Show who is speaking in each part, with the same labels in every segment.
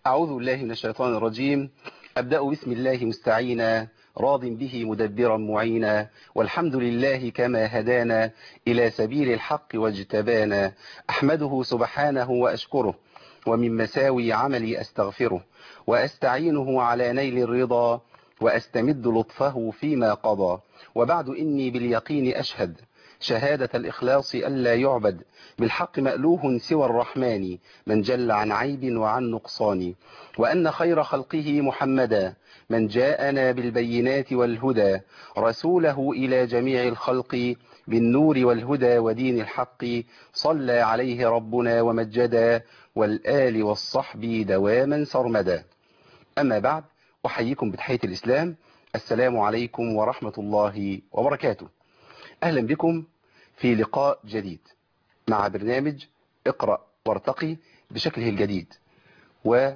Speaker 1: أعوذ بالله من الشيطان الرجيم أبدأ بسم الله مستعينا راض به مدبرا معينا والحمد لله كما هدانا إلى سبيل الحق واجتبانا أحمده سبحانه وأشكره ومن مساوي عملي أستغفره وأستعينه على نيل الرضا وأستمد لطفه فيما قضى وبعد إني باليقين أشهد شهادة الإخلاص ألا يعبد بالحق مألوه سوى الرحمن من جل عن عيب وعن نقصان وأن خير خلقه محمدا من جاءنا بالبينات والهدى رسوله إلى جميع الخلق بالنور والهدى ودين الحق صلى عليه ربنا ومجدا والآل والصحب دواما سرمدا أما بعد أحييكم بتحية الإسلام السلام عليكم ورحمة الله وبركاته أهلا بكم في لقاء جديد مع برنامج اقرأ وارتقي بشكله الجديد و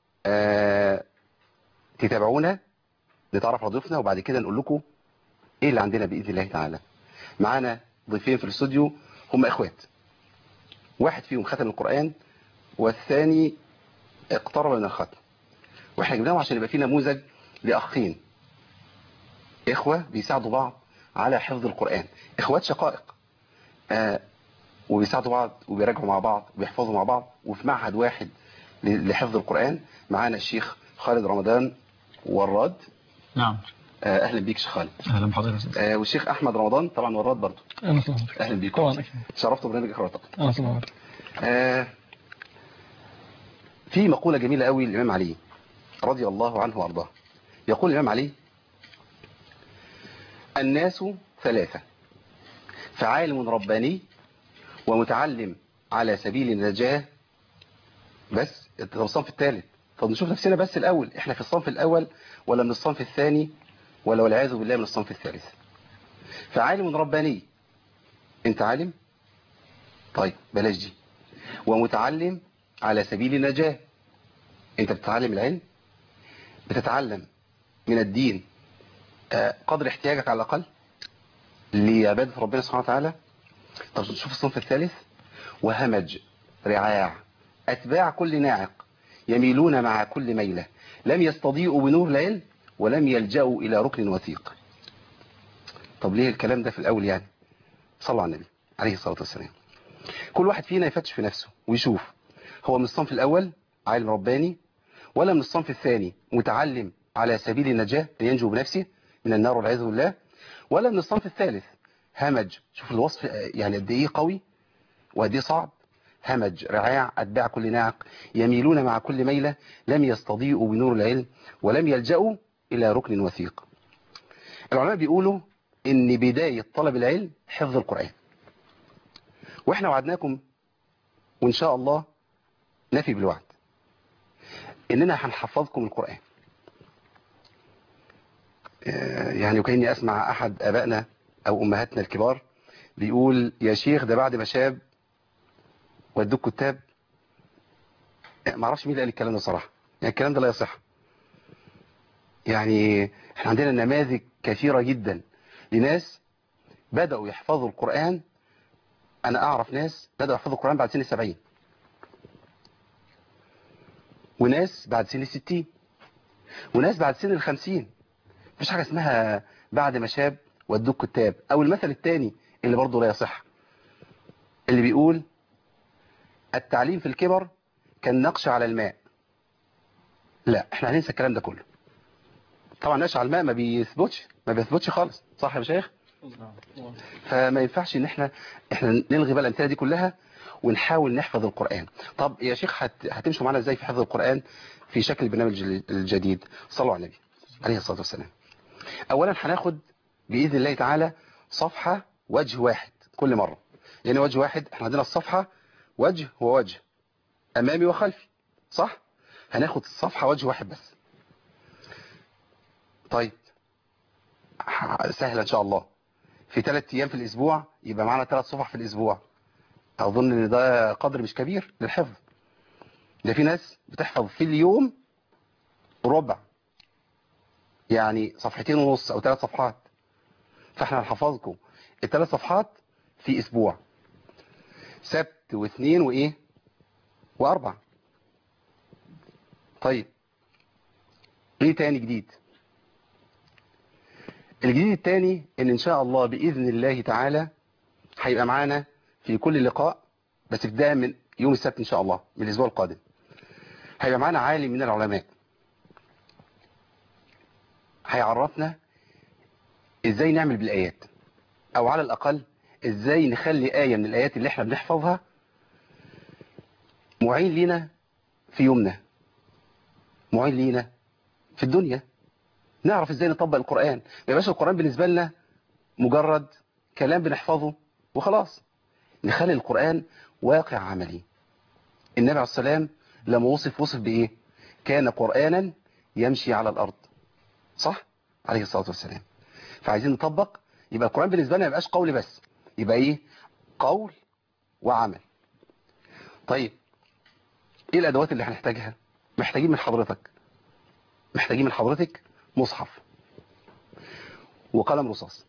Speaker 1: تتابعونا نتعرف على ضيوفنا وبعد كده نقول لكم ايه اللي عندنا بإذن الله تعالى معانا ضيفين في الاستوديو هم اخوات واحد فيهم ختم القرآن والثاني اقترب من الختم واحنا جبناهم عشان يبقى في نموذج لأخين إخوة بيساعدوا بعض على حفظ القرآن إخوات شقائق آه وبيساعدوا بعض وبيراجعوا مع بعض وبيحفظوا مع بعض وفي معهد واحد لحفظ القرآن معانا الشيخ خالد رمضان وراد
Speaker 2: نعم
Speaker 1: آه أهلا بيك شيخ خالد
Speaker 2: اهلا بحضرتك
Speaker 1: آه والشيخ أحمد رمضان طبعا وراد برضه
Speaker 2: اهلا وسهلا
Speaker 1: أهلا بيكم
Speaker 2: طبعا أكيد.
Speaker 1: شرفتوا برنامج إقرأ وارتقي
Speaker 2: اهلا وسهلا
Speaker 1: آه في مقولة جميلة قوي للإمام علي رضي الله عنه وأرضاه يقول الإمام علي الناس ثلاثة فعالم رباني ومتعلم على سبيل النجاة بس انت الصنف الثالث طب نشوف نفسنا بس الأول احنا في الصنف الأول ولا من الصنف الثاني ولا والعياذ بالله من الصنف الثالث فعالم رباني انت عالم طيب بلاش دي ومتعلم على سبيل النجاة انت بتتعلم العلم بتتعلم من الدين قدر احتياجك على الأقل لعبادة ربنا سبحانه وتعالى طب شوف الصنف الثالث وهمج رعاع أتباع كل ناعق يميلون مع كل ميلة لم يستضيئوا بنور العلم ولم يلجأوا إلى ركن وثيق طب ليه الكلام ده في الأول يعني صلوا على النبي عليه الصلاة والسلام كل واحد فينا يفتش في نفسه ويشوف هو من الصنف الأول عالم رباني ولا من الصنف الثاني متعلم على سبيل النجاة لينجو بنفسه من النار والعياذ بالله ولا من الصنف الثالث همج شوف الوصف يعني قد ايه قوي وقد ايه صعب همج رعاع أتباع كل ناعق يميلون مع كل ميلة لم يستضيئوا بنور العلم ولم يلجأوا إلى ركن وثيق العلماء بيقولوا ان بداية طلب العلم حفظ القرآن واحنا وعدناكم وان شاء الله نفي بالوعد اننا هنحفظكم القرآن يعني وكأني اسمع احد ابائنا او امهاتنا الكبار بيقول يا شيخ ده بعد ما شاب ودوك كتاب ما اعرفش مين اللي قال الكلام ده صراحه يعني الكلام ده لا يصح يعني احنا عندنا نماذج كثيرة جدا لناس بدأوا يحفظوا القرآن انا اعرف ناس بدأوا يحفظوا القرآن بعد سن السبعين وناس بعد سن الستين وناس بعد سن الخمسين مفيش حاجة اسمها بعد ما شاب ودوك كتاب او المثل الثاني اللي برضه لا يصح اللي بيقول التعليم في الكبر كالنقش على الماء لا احنا هننسى الكلام ده كله طبعا نقش على الماء ما بيثبتش ما بيثبتش خالص صح يا مشايخ فما ينفعش ان احنا احنا نلغي بقى الامثله دي كلها ونحاول نحفظ القرآن طب يا شيخ هت... هتمشوا معانا ازاي في حفظ القرآن في شكل البرنامج الجديد صلوا على النبي عليه الصلاة والسلام اولا هناخد بإذن الله تعالى صفحة وجه واحد كل مرة يعني وجه واحد احنا عندنا الصفحة وجه ووجه امامي وخلفي صح هناخد الصفحة وجه واحد بس طيب سهلة ان شاء الله في ثلاث ايام في الاسبوع يبقى معنا ثلاث صفح في الاسبوع اظن ان ده قدر مش كبير للحفظ ده في ناس بتحفظ في اليوم ربع يعني صفحتين ونص او ثلاث صفحات فاحنا هنحفظكم الثلاث صفحات في اسبوع سبت واثنين وايه واربع طيب ايه تاني جديد الجديد التاني ان ان شاء الله باذن الله تعالى هيبقى معانا في كل لقاء بس ابتداء من يوم السبت ان شاء الله من الاسبوع القادم هيبقى معانا عالم من العلماء هيعرفنا ازاي نعمل بالايات او على الاقل ازاي نخلي آية من الآيات اللي احنا بنحفظها معين لينا في يومنا معين لينا في الدنيا نعرف ازاي نطبق القرآن ما يبقاش القرآن بالنسبة لنا مجرد كلام بنحفظه وخلاص نخلي القرآن واقع عملي النبي عليه السلام لما وصف وصف بإيه كان قرآنا يمشي على الأرض صح عليه الصلاة والسلام فعايزين نطبق يبقى القرآن بالنسبة لنا ما يبقاش قول بس يبقى ايه قول وعمل طيب ايه الادوات اللي هنحتاجها محتاجين من حضرتك محتاجين من حضرتك مصحف وقلم رصاص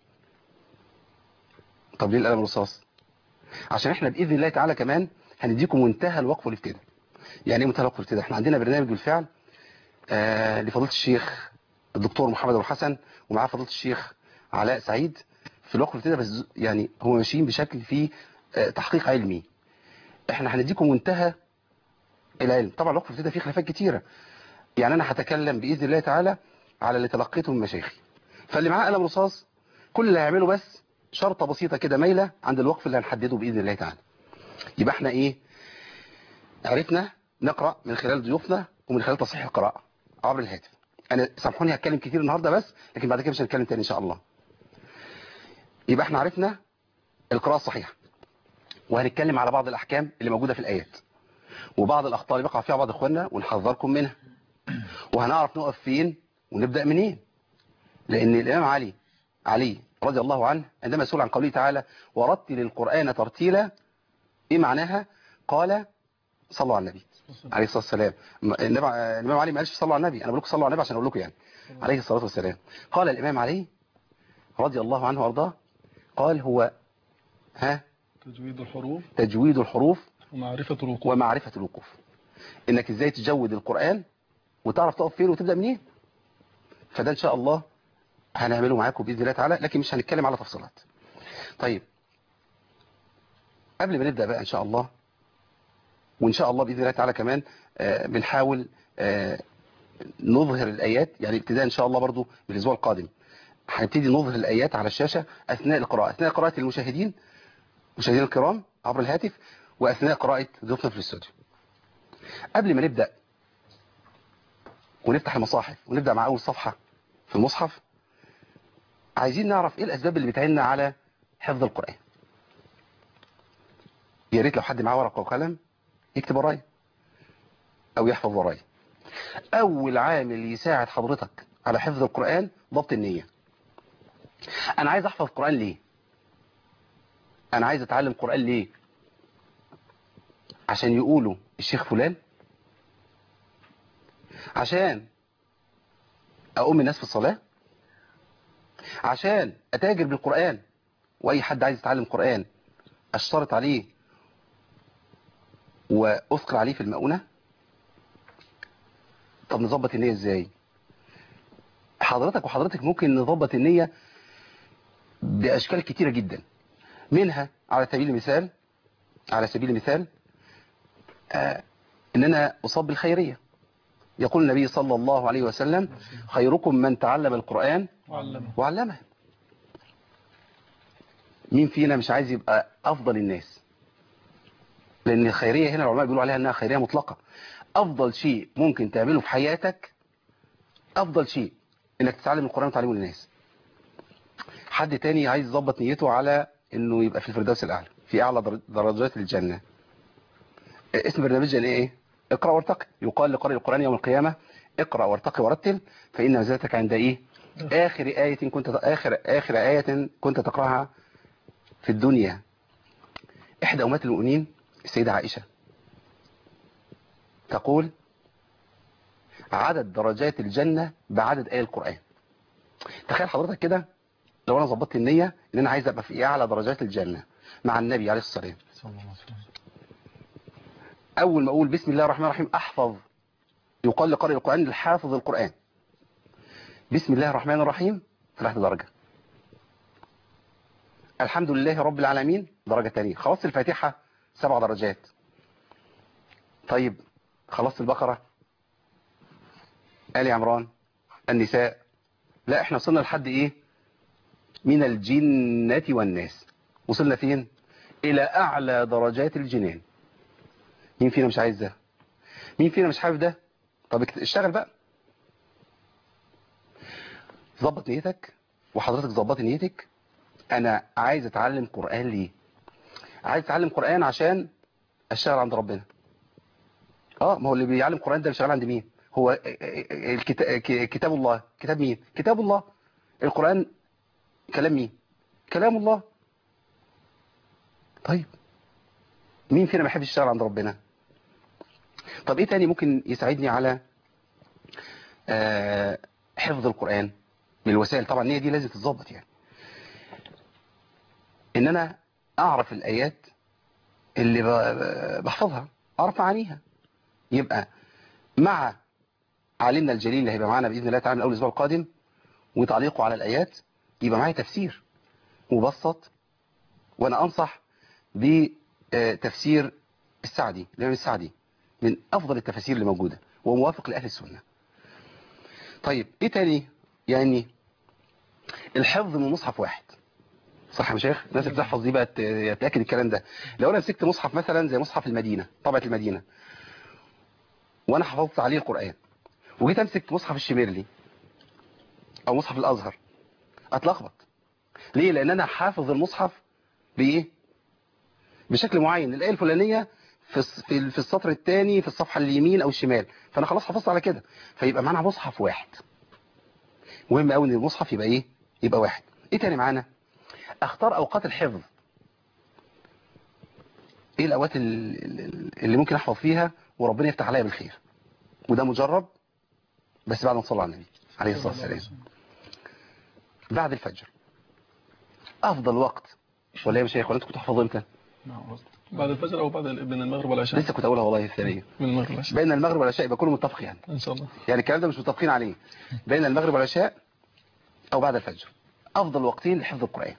Speaker 1: طب ليه القلم الرصاص عشان احنا باذن الله تعالى كمان هنديكم منتهى الوقف والابتداء يعني ايه منتهى الوقف والابتداء احنا عندنا برنامج بالفعل آه لفضيله الشيخ الدكتور محمد ابو الحسن ومعاه فضيله الشيخ علاء سعيد في الوقف الابتدائي بس يعني هم ماشيين بشكل فيه تحقيق علمي احنا هنديكم منتهى العلم طبعا الوقف الابتدائي فيه خلافات كتيرة يعني انا هتكلم باذن الله تعالى على اللي تلقيته من مشايخي فاللي معاه قلم رصاص كل اللي هيعمله بس شرطه بسيطه كده مايله عند الوقف اللي هنحدده باذن الله تعالى يبقى احنا ايه عرفنا نقرا من خلال ضيوفنا ومن خلال تصحيح القراءه عبر الهاتف انا سامحوني هتكلم كتير النهارده بس لكن بعد كده مش هنتكلم تاني ان شاء الله يبقى احنا عرفنا القراءة الصحيحة وهنتكلم على بعض الأحكام اللي موجودة في الآيات وبعض الأخطاء اللي بقع فيها بعض إخواننا ونحذركم منها وهنعرف نقف فين ونبدأ منين لأن الإمام علي علي رضي الله عنه عندما يسأل عن قوله تعالى ورتل القرآن ترتيلا إيه معناها قال صلوا على النبي عليه الصلاة والسلام الإمام علي ما قالش صلوا على النبي أنا بقول لكم صلوا على النبي عشان أقول لكم يعني عليه الصلاة والسلام قال الإمام علي رضي الله عنه وارضاه قال هو ها
Speaker 2: تجويد الحروف
Speaker 1: تجويد الحروف
Speaker 2: ومعرفة الوقوف
Speaker 1: ومعرفة الوقوف انك ازاي تجود القرآن وتعرف تقف فين وتبدأ منين فده ان شاء الله هنعمله معاكم بإذن الله تعالى لكن مش هنتكلم على تفصيلات طيب قبل ما نبدأ بقى ان شاء الله وان شاء الله بإذن الله تعالى كمان آه بنحاول آه نظهر الآيات يعني ابتداء ان شاء الله برضو بالاسبوع القادم هنبتدي نظهر الآيات على الشاشة أثناء القراءة أثناء قراءة المشاهدين مشاهدين الكرام عبر الهاتف وأثناء قراءة ضيوفنا في الاستوديو قبل ما نبدأ ونفتح المصاحف ونبدأ مع أول صفحة في المصحف عايزين نعرف إيه الأسباب اللي بتعيننا على حفظ القرآن يا ريت لو حد معاه ورقة وقلم يكتب ورايا أو يحفظ ورايا أول عامل يساعد حضرتك على حفظ القرآن ضبط النية انا عايز احفظ قرآن ليه انا عايز اتعلم قرآن ليه عشان يقولوا الشيخ فلان عشان اقوم الناس في الصلاة عشان اتاجر بالقرآن واي حد عايز يتعلم قرآن اشترط عليه واثقل عليه في المؤونة طب نظبط النية ازاي حضرتك وحضرتك ممكن نظبط النية بأشكال كتيرة جدا منها على سبيل المثال على سبيل المثال آه ان انا اصاب بالخيرية يقول النبي صلى الله عليه وسلم خيركم من تعلم القرآن
Speaker 2: وعلمه
Speaker 1: وعلمه مين فينا مش عايز يبقى افضل الناس لان الخيرية هنا العلماء بيقولوا عليها انها خيرية مطلقة افضل شيء ممكن تعمله في حياتك افضل شيء انك تتعلم القرآن وتعلمه للناس حد تاني عايز يظبط نيته على انه يبقى في الفردوس الاعلى في اعلى درجات الجنة اسم برنامجنا ايه اقرأ وارتقي يقال لقارئ القرآن يوم القيامة اقرأ وارتقي ورتل فإن منزلتك عند ايه اخر آية كنت اخر اخر آية كنت تقرأها في الدنيا احدى امهات المؤمنين السيدة عائشة تقول عدد درجات الجنة بعدد آية القرآن تخيل حضرتك كده لو انا ظبطت النية ان انا عايز ابقى في اعلى درجات الجنة مع النبي عليه الصلاة والسلام
Speaker 2: صلى الله عليه وسلم
Speaker 1: اول ما اقول بسم الله الرحمن الرحيم احفظ يقال لقارئ القرآن الحافظ القرآن بسم الله الرحمن الرحيم ثلاث درجة الحمد لله رب العالمين درجة تانية خلاص الفاتحة سبع درجات طيب خلصت البقرة آل عمران النساء لا احنا وصلنا لحد ايه من الجنة والناس وصلنا فين الى اعلى درجات الجنان مين فينا مش عايز ده مين فينا مش حابب ده طب اكت- اشتغل بقى ظبط نيتك وحضرتك ظبط نيتك انا عايز اتعلم قرآن ليه عايز اتعلم قرآن عشان اشتغل عند ربنا اه ما هو اللي بيعلم قرآن ده شغال عند مين هو الكتاب كتاب الله كتاب مين كتاب الله القرآن كلام مين كلام الله طيب مين فينا ما يحبش يشتغل عند ربنا طب ايه تاني ممكن يساعدني على آه، حفظ القرآن من الوسائل طبعا هي دي لازم تتظبط يعني ان انا اعرف الايات اللي ب- بحفظها اعرف معانيها يبقى مع عالمنا الجليل اللي هيبقى معانا باذن الله تعالى من اول الاسبوع القادم وتعليقه على الايات يبقى معايا تفسير مبسط وانا انصح بتفسير السعدي الامام السعدي من افضل التفاسير اللي موجوده وموافق لاهل السنه طيب ايه تاني يعني الحفظ من مصحف واحد صح يا مشايخ الناس اللي بتحفظ دي بقى ت- تاكد الكلام ده لو انا مسكت مصحف مثلا زي مصحف المدينه طبعه المدينه وانا حفظت عليه القران وجيت امسك مصحف الشميرلي او مصحف الازهر اتلخبط ليه لان انا حافظ المصحف بايه بشكل معين الايه الفلانيه في الس- في ال- في السطر الثاني في الصفحه اليمين او الشمال فانا خلاص حفظت على كده فيبقى معانا مصحف واحد مهم قوي ان المصحف يبقى ايه يبقى واحد ايه تاني معانا اختار اوقات الحفظ ايه الاوقات ال- ال- اللي ممكن احفظ فيها وربنا يفتح عليا بالخير وده مجرب بس بعد ما تصلي على النبي عليه الصلاه والسلام بعد الفجر افضل وقت ولا ايه يا شيخ ولا انتوا كنتوا تحفظوا امتى
Speaker 2: نعم بعد الفجر او بعد ال- بين المغرب والعشاء
Speaker 1: لسه كنت اقولها والله الثانيه
Speaker 2: من المغرب والعشاء
Speaker 1: بين المغرب والعشاء يبقى كله متفق يعني
Speaker 2: ان شاء الله
Speaker 1: يعني الكلام ده مش متفقين عليه بين المغرب والعشاء او بعد الفجر افضل وقتين لحفظ القران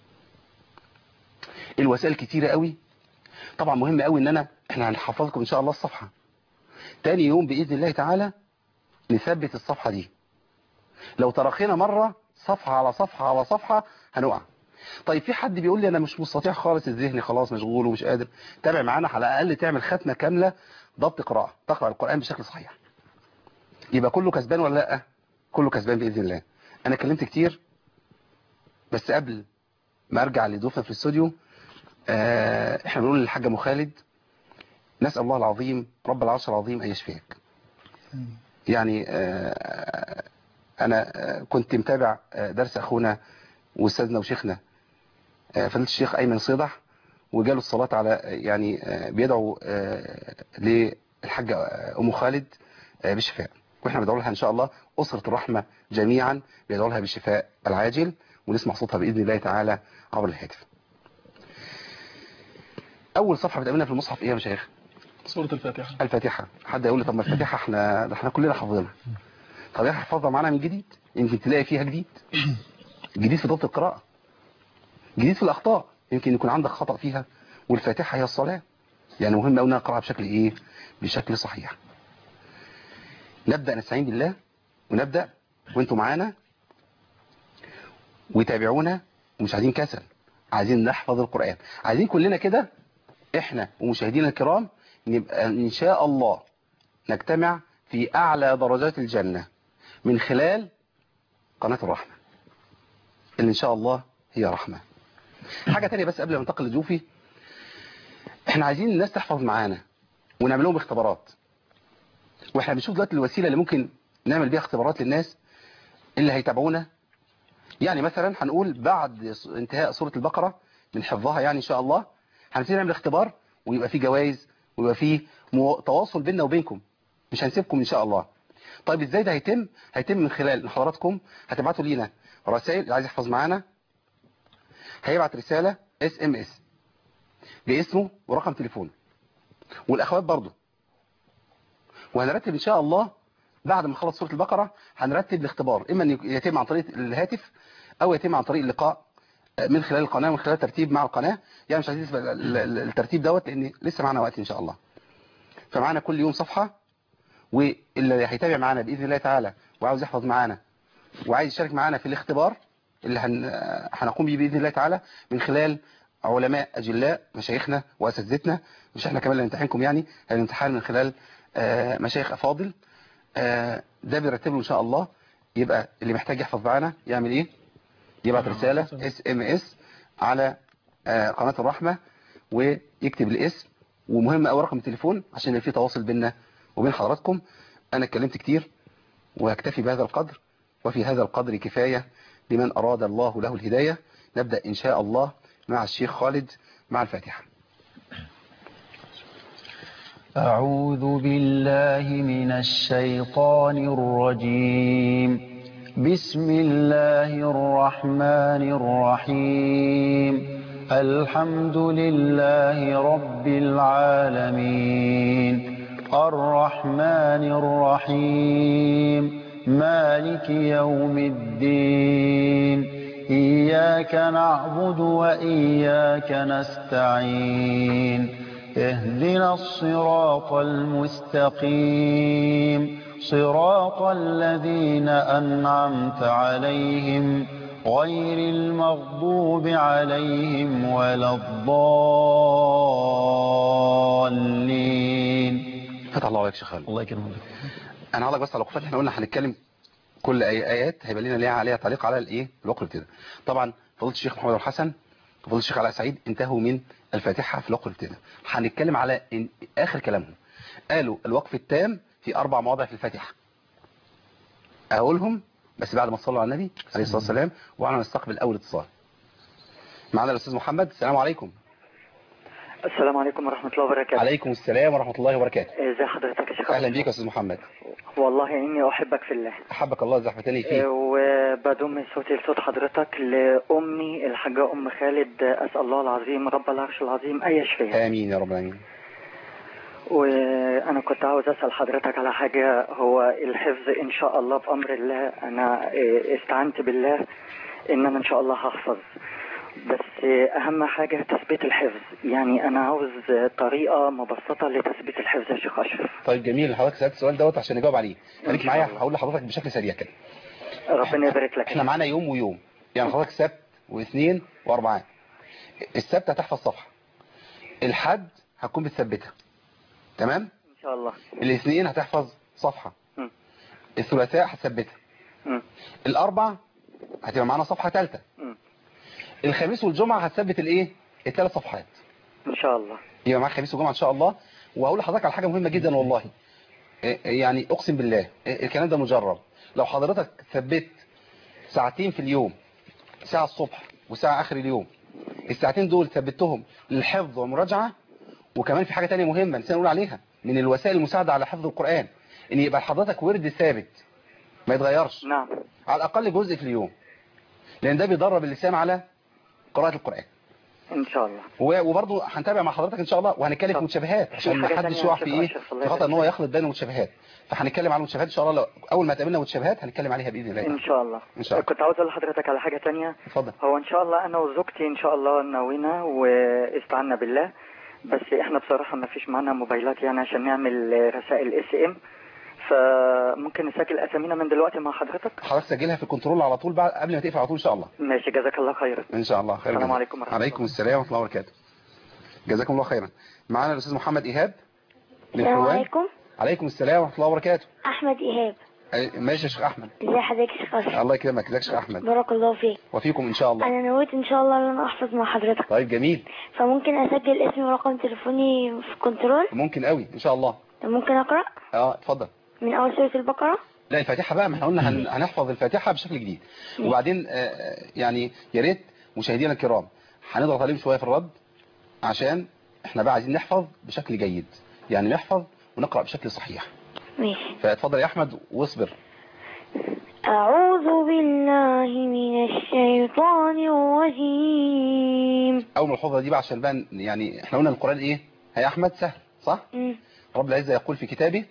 Speaker 1: الوسائل كتيره قوي طبعا مهم قوي ان انا احنا هنحفظكم ان شاء الله الصفحه تاني يوم باذن الله تعالى نثبت الصفحه دي لو تراخينا مره صفحه على صفحه على صفحه هنقع طيب في حد بيقول لي انا مش مستطيع خالص الذهن خلاص مشغول ومش قادر تابع معانا على الاقل تعمل ختمه كامله ضبط قراءه تقرا القران بشكل صحيح يبقى كله كسبان ولا لا كله كسبان باذن الله انا اتكلمت كتير بس قبل ما ارجع لضيوفنا في الاستوديو آه، احنا بنقول للحاج ابو خالد نسال الله العظيم رب العرش العظيم ان يشفيك يعني آه، انا آه، كنت متابع آه، درس اخونا واستاذنا وشيخنا آه، فضيله الشيخ ايمن صيدح وجاله الصلاه على يعني آه، بيدعو آه، للحاجه آه، ام خالد آه، بالشفاء واحنا بندعو لها ان شاء الله اسره الرحمه جميعا بيدعو لها بالشفاء العاجل ونسمع صوتها باذن الله تعالى عبر الهاتف اول صفحه بتقابلنا في المصحف ايه يا مشايخ
Speaker 2: سورة الفاتحة
Speaker 1: الفاتحه حد يقول لي طب ما الفاتحه احنا ده احنا كلنا حافظينها طب احنا حفظها معانا من جديد يمكن تلاقي فيها جديد جديد في ضبط القراءه جديد في الاخطاء يمكن يكون عندك خطا فيها والفاتحه هي الصلاه يعني مهم قوي ان اقراها بشكل ايه بشكل صحيح نبدا نستعين بالله ونبدا وانتم معانا وتابعونا ومش عايزين كسل عايزين نحفظ القرآن عايزين كلنا كده احنا ومشاهدينا الكرام نبقى ان شاء الله نجتمع في اعلى درجات الجنة من خلال قناة الرحمة اللي ان شاء الله هي رحمة حاجة تانية بس قبل ما ننتقل لضيوفي احنا عايزين الناس تحفظ معانا ونعمل لهم اختبارات واحنا بنشوف دلوقتي الوسيلة اللي ممكن نعمل بيها اختبارات للناس اللي هيتابعونا يعني مثلا هنقول بعد انتهاء سورة البقرة من حفظها يعني ان شاء الله هنبتدي نعمل اختبار ويبقى فيه جوائز ويبقى فيه مو- تواصل بيننا وبينكم مش هنسيبكم ان شاء الله طيب ازاي ده هيتم هيتم من خلال ان حضراتكم هتبعتوا لينا رسائل اللي عايز يحفظ معانا هيبعت رسالة اس ام اس باسمه ورقم تليفونه والاخوات برضه وهنرتب ان شاء الله بعد ما نخلص سوره البقره هنرتب الاختبار اما ان يتم عن طريق الهاتف او يتم عن طريق اللقاء من خلال القناه ومن خلال ترتيب مع القناه يعني مش عايزين نسبق ال- ال- الترتيب دوت لان لسه معانا وقت ان شاء الله فمعانا كل يوم صفحه واللي هيتابع معانا باذن الله تعالى وعاوز يحفظ معانا وعايز يشارك معانا في الاختبار اللي هن... هنقوم به باذن الله تعالى من خلال علماء اجلاء مشايخنا واساتذتنا مش احنا كمان اللي هنمتحنكم يعني الامتحان من خلال آه، مشايخ افاضل آه، ده بيرتبه ان شاء الله يبقى اللي محتاج يحفظ معانا يعمل ايه يبعت رساله اس ام اس على آه، قناه الرحمه ويكتب الاسم ومهم قوي رقم التليفون عشان يبقى في تواصل بيننا وبين حضراتكم انا اتكلمت كتير وهكتفي بهذا القدر وفي هذا القدر كفاية لمن أراد الله له الهداية نبدأ إن شاء الله مع الشيخ خالد مع الفاتحة
Speaker 3: أعوذ بالله من الشيطان الرجيم بسم الله الرحمن الرحيم الحمد لله رب العالمين الرحمن الرحيم مالك يوم الدين إياك نعبد وإياك نستعين اهدنا الصراط المستقيم صراط الذين أنعمت عليهم غير المغضوب عليهم ولا الضالين
Speaker 1: فتح الله عليك شيخ خالد
Speaker 3: الله يكرمك
Speaker 1: أنا هقول لك بس على الوقفات احنا قلنا هنتكلم كل أي آيات هيبقى لنا ليها عليها تعليق على الإيه الوقف الابتدائي طبعا فضيله الشيخ محمد الحسن وفضيله الشيخ علاء سعيد انتهوا من الفاتحة في الوقف الابتدائي هنتكلم على إن آخر كلامهم قالوا الوقف التام في أربع مواضع في الفاتحة أقولهم بس بعد ما صلوا على النبي عليه الصلاة والسلام وأنا نستقبل أول اتصال معنا الأستاذ محمد السلام عليكم
Speaker 4: السلام عليكم ورحمة الله وبركاته
Speaker 1: عليكم السلام ورحمة الله وبركاته
Speaker 4: ازي حضرتك يا شيخ
Speaker 1: أهلا بيك يا أستاذ محمد
Speaker 4: والله إني أحبك في الله
Speaker 1: أحبك الله زحمتني
Speaker 4: آه،
Speaker 1: فيه
Speaker 4: وبضم صوتي لصوت حضرتك لأمي الحاجة أم خالد أسأل الله العظيم رب العرش العظيم أن يشفيها
Speaker 1: آمين يا رب العالمين
Speaker 4: وأنا كنت عاوز أسأل حضرتك على حاجة هو الحفظ إن شاء الله بأمر الله أنا آه، استعنت بالله إن أنا إن شاء الله هحفظ بس آه، أهم حاجة تثبيت الحفظ يعني أنا عاوز آه، طريقة مبسطة لتثبيت الحفظ يا شيخ أشرف
Speaker 1: طيب جميل حضرتك سألت السؤال دوت عشان نجاوب عليه خليك
Speaker 4: شاء
Speaker 1: معايا
Speaker 4: الله.
Speaker 1: هقول لحضرتك بشكل سريع كده
Speaker 4: ربنا يبارك لك
Speaker 1: احنا معانا يوم ويوم يعني حضرتك سبت واثنين واربعاء السبت هتحفظ صفحة الحد هتكون بتثبتها تمام
Speaker 4: إن شاء الله
Speaker 1: الاثنين هتحفظ صفحة
Speaker 4: مم.
Speaker 1: الثلاثاء هتثبتها
Speaker 4: مم.
Speaker 1: الاربع هتبقى معانا صفحة ثالثة
Speaker 4: مم.
Speaker 1: الخميس والجمعة هتثبت الايه الثلاث صفحات
Speaker 4: إن شاء الله
Speaker 1: يبقى معاك خميس وجمعة ان شاء الله وهقول لحضرتك على حاجة مهمة جدا والله إيه- يعني اقسم بالله إيه الكلام ده مجرب لو حضرتك ثبت ساعتين في اليوم ساعة الصبح وساعة اخر اليوم الساعتين دول ثبتهم للحفظ والمراجعة وكمان في حاجة تانية مهمة نسينا نقول عليها من الوسائل المساعدة على حفظ القرآن ان يبقى حضرتك ورد ثابت ما يتغيرش
Speaker 4: نعم
Speaker 1: على الاقل جزء في اليوم لان ده بيدرب اللسان على قراءة القرآن
Speaker 4: إن شاء الله
Speaker 1: و- وبرضه هنتابع مع حضرتك ان شاء الله وهنتكلم في
Speaker 4: طب.
Speaker 1: متشابهات
Speaker 4: في
Speaker 1: عشان ما
Speaker 4: حاجة
Speaker 1: حدش
Speaker 4: تانية
Speaker 1: يقع
Speaker 4: يا
Speaker 1: في
Speaker 4: شيخ
Speaker 1: ايه
Speaker 4: أشرف، الله
Speaker 1: في خطأ
Speaker 4: يبارك
Speaker 1: ان هو
Speaker 4: فيك.
Speaker 1: يخلط بين المتشابهات فهنتكلم عن المتشابهات ان شاء الله لو اول ما تقابلنا متشابهات هنتكلم عليها باذن الله
Speaker 4: إن
Speaker 1: تعالى.
Speaker 4: شاء الله
Speaker 1: إن شاء الله.
Speaker 4: كنت عاوز أقول لحضرتك على حاجة تانية
Speaker 1: اتفضل
Speaker 4: هو إن شاء الله أنا وزوجتي إن شاء الله ناوينا واستعنا بالله بس إحنا بصراحة ما فيش معانا موبايلات يعني عشان نعمل رسائل اس ام فممكن نسجل أسامينا من دلوقتي مع حضرتك
Speaker 1: حضرتك سجلها في الكنترول على طول بعد قبل ما تقفل على طول ان شاء الله
Speaker 4: ماشي جزاك الله خيرا
Speaker 1: ان شاء الله خير
Speaker 4: السلام
Speaker 1: جزاك.
Speaker 4: عليكم ورحمة الله.
Speaker 1: عليكم السلام ورحمه الله وبركاته جزاكم الله خيرا معانا الاستاذ محمد ايهاب من
Speaker 5: السلام
Speaker 1: حلوان
Speaker 5: عليكم
Speaker 1: عليكم السلام ورحمه الله وبركاته
Speaker 5: احمد ايهاب
Speaker 1: أي- ماشي يا شيخ احمد
Speaker 5: ازي حضرتك يا شيخ اشرف
Speaker 1: الله يكرمك ازيك يا شيخ احمد
Speaker 5: بارك الله فيك
Speaker 1: وفيكم ان شاء الله
Speaker 5: انا نويت ان شاء الله ان انا احفظ مع حضرتك
Speaker 1: طيب جميل
Speaker 5: فممكن اسجل اسمي ورقم تليفوني في كنترول
Speaker 1: ممكن قوي ان شاء الله
Speaker 5: طب ممكن اقرا
Speaker 1: اه اتفضل
Speaker 5: من اول سوره البقره
Speaker 1: لا الفاتحة بقى ما احنا قلنا هن- هنحفظ الفاتحة بشكل جديد وبعدين آه، يعني يا ريت مشاهدينا الكرام هنضغط عليهم شوية في الرد عشان احنا بقى عايزين نحفظ بشكل جيد يعني نحفظ ونقرأ بشكل صحيح
Speaker 5: ماشي
Speaker 1: فاتفضل يا احمد واصبر
Speaker 5: اعوذ بالله من الشيطان الرجيم
Speaker 1: اول ملحوظة دي بقى عشان بقى يعني احنا قلنا القرآن ايه هي احمد سهل صح
Speaker 5: مم.
Speaker 1: رب العزة يقول في كتابه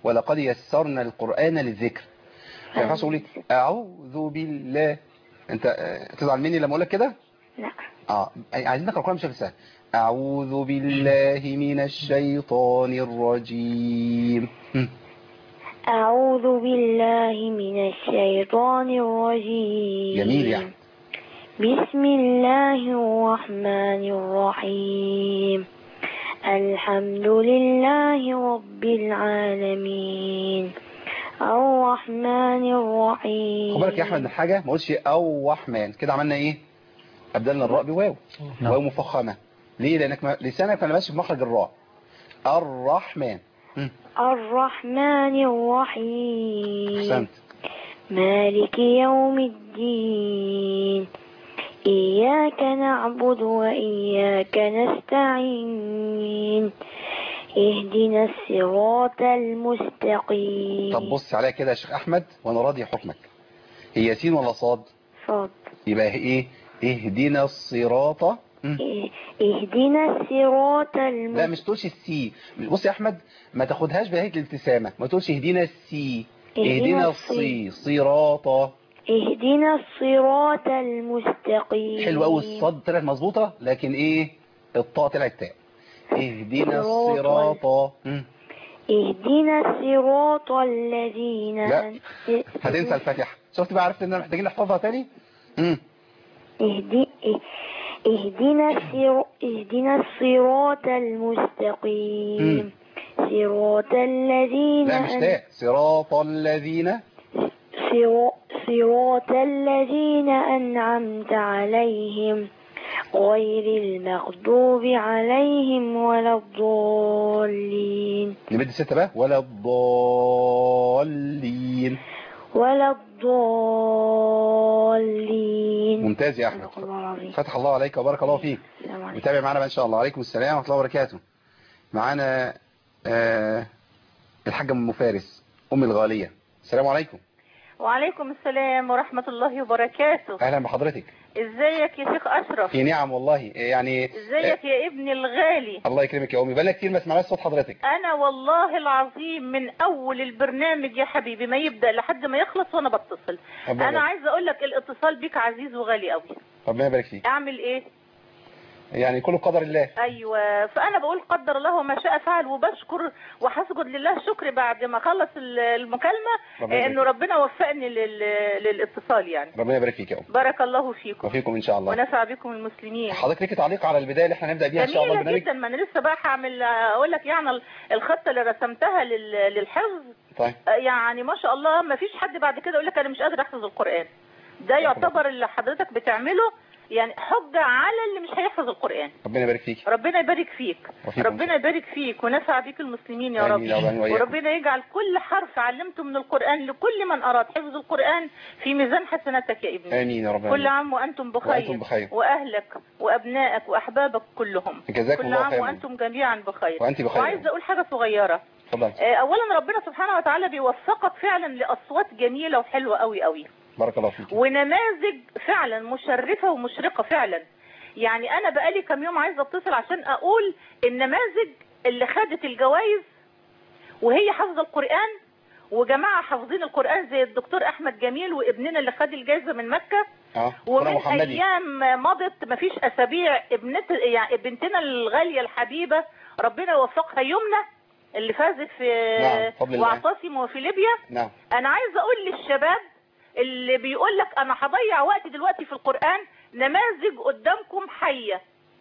Speaker 1: ولقد يسرنا القرآن للذكر ما ينفعش تقولي أعوذ بالله أنت آه، تزعل مني لما أقول لك كده
Speaker 5: لا
Speaker 1: اه عايزين نقرا القرآن بشكل سهل أعوذ بالله من الشيطان الرجيم هم.
Speaker 5: أعوذ بالله من الشيطان الرجيم
Speaker 1: جميل يعني
Speaker 5: بسم الله الرحمن الرحيم الحمد لله رب العالمين الرحمن الرحيم
Speaker 1: خد بالك يا احمد من حاجه ما قلتش او رحمن كده عملنا ايه ابدلنا الراء بواو
Speaker 3: نعم.
Speaker 1: واو مفخمه ليه لانك ما... لسانك ما ماشي في مخرج الراء الرحمن هم.
Speaker 5: الرحمن الرحيم
Speaker 1: احسنت
Speaker 5: مالك يوم الدين إياك نعبد وإياك نستعين اهدنا الصراط المستقيم
Speaker 1: طب بص عليا كده يا شيخ احمد وانا راضي حكمك هي سين ولا صاد
Speaker 5: صاد
Speaker 1: يبقى ايه اهدنا الصراط هم.
Speaker 5: إيه- اهدنا الصراط
Speaker 1: لا
Speaker 5: المستقيم
Speaker 1: مش تقولش السي بص يا احمد ما تاخدهاش بهيئه الابتسامه ما تقولش اهدنا السي
Speaker 5: اهدنا
Speaker 1: اهدنا
Speaker 5: الصي.
Speaker 1: الصي صراط
Speaker 5: اهدنا الصراط المستقيم
Speaker 1: حلو قوي الصاد طلعت مظبوطه لكن ايه الطاء طلعت تاء اهدنا
Speaker 5: صراط
Speaker 1: الصراط مم.
Speaker 5: اهدنا الصراط الذين
Speaker 1: لا.
Speaker 5: أن-
Speaker 1: هتنسى الفاتحه شفت بقى عرفت ان احنا محتاجين نحفظها تاني امم
Speaker 5: اهدي اهدنا الصر... اهدنا الصراط المستقيم صراط الذين
Speaker 1: لا مش
Speaker 5: أن-
Speaker 1: تاء صراط الذين
Speaker 5: صرا- صراط الذين أنعمت عليهم غير المغضوب عليهم ولا الضالين
Speaker 1: نمد ستة بقى ولا الضالين
Speaker 5: ولا الضالين
Speaker 1: ممتاز يا احمد
Speaker 5: صدق الله العظيم
Speaker 1: فتح الله عليك وبارك الله فيك
Speaker 5: السلام عليكم
Speaker 1: متابع معانا بقى ان شاء الله عليكم السلام ورحمه الله وبركاته معانا آه الحاجه ام فارس ام الغاليه السلام عليكم
Speaker 6: وعليكم السلام ورحمة الله وبركاته
Speaker 1: اهلا بحضرتك
Speaker 6: ازيك يا شيخ اشرف
Speaker 1: في نعم والله يعني
Speaker 6: ازيك يا ابني الغالي
Speaker 1: الله يكرمك يا امي بقالنا كتير ما سمعناش صوت حضرتك
Speaker 6: انا والله العظيم من اول البرنامج يا حبيبي ما يبدأ لحد ما يخلص وانا بتصل
Speaker 1: ربنا
Speaker 6: انا
Speaker 1: يبارك-
Speaker 6: عايزه اقول لك الاتصال بيك عزيز وغالي قوي
Speaker 1: ربنا يبارك فيك
Speaker 6: اعمل ايه
Speaker 1: يعني كله بقدر الله
Speaker 6: ايوه فانا بقول قدر الله وما شاء فعل وبشكر وهسجد لله شكر بعد ما اخلص ال- المكالمه
Speaker 1: ربنا
Speaker 6: آه، انه
Speaker 1: يبارك
Speaker 6: ربنا وفقني لل- للاتصال يعني
Speaker 1: ربنا يبارك فيك يا ام
Speaker 6: بارك الله فيكم
Speaker 1: وفيكم ان شاء الله
Speaker 6: ونفع بكم المسلمين
Speaker 1: حضرتك ليكي تعليق على البدايه اللي احنا هنبدا بيها ان شاء الله
Speaker 6: جميلة
Speaker 1: البرنامج
Speaker 6: جدا ما انا لسه بقى هعمل اقول لك يعني ال- الخطة اللي رسمتها لل- للحفظ
Speaker 1: طيب
Speaker 6: آه، يعني ما شاء الله ما فيش حد بعد كده يقول لك انا مش قادر احفظ القرآن ده يعتبر اللي حضرتك بتعمله يعني حجة على اللي مش هيحفظ القرآن
Speaker 1: ربنا يبارك فيك
Speaker 6: ربنا يبارك فيك
Speaker 1: وفيكم
Speaker 6: ربنا يبارك فيك ونفع بيك المسلمين يا رب
Speaker 1: آمين يا رب وإياكم.
Speaker 6: وربنا يجعل كل حرف علمته من القرآن لكل من أراد حفظ القرآن في ميزان حسناتك يا ابني
Speaker 1: امين يا رب
Speaker 6: كل
Speaker 1: العالمين.
Speaker 6: عام وأنتم بخير
Speaker 1: وأنتم بخير.
Speaker 6: وأهلك وأبنائك وأحبابك كلهم
Speaker 1: جزاكم
Speaker 6: كل
Speaker 1: الله
Speaker 6: عام
Speaker 1: خيرا.
Speaker 6: وأنتم جميعا بخير
Speaker 1: وأنت بخير.
Speaker 6: وعايزة أقول حاجة صغيرة
Speaker 1: اتفضل
Speaker 6: آه، أولا ربنا سبحانه وتعالى بيوفقك فعلا لأصوات جميلة وحلوة قوي قوي
Speaker 1: بارك الله فيك
Speaker 6: ونماذج فعلا مشرفة ومشرقة فعلا يعني انا بقالي كام يوم عايزة اتصل عشان اقول النماذج اللي خدت الجوائز وهي حافظة القرآن وجماعة حافظين القرآن زي الدكتور احمد جميل وابننا اللي خد الجائزة من مكة
Speaker 1: اه قرآن
Speaker 6: ومن
Speaker 1: محمدي
Speaker 6: ايام مضت مفيش اسابيع ابنت يعني بنتنا الغالية الحبيبة ربنا يوفقها يمنى اللي فازت في
Speaker 1: نعم، بفضل الله.
Speaker 6: واعتصموا في ليبيا
Speaker 1: نعم
Speaker 6: انا عايزه اقول للشباب اللي بيقول لك انا هضيع وقتي دلوقتي في القرآن نماذج قدامكم حية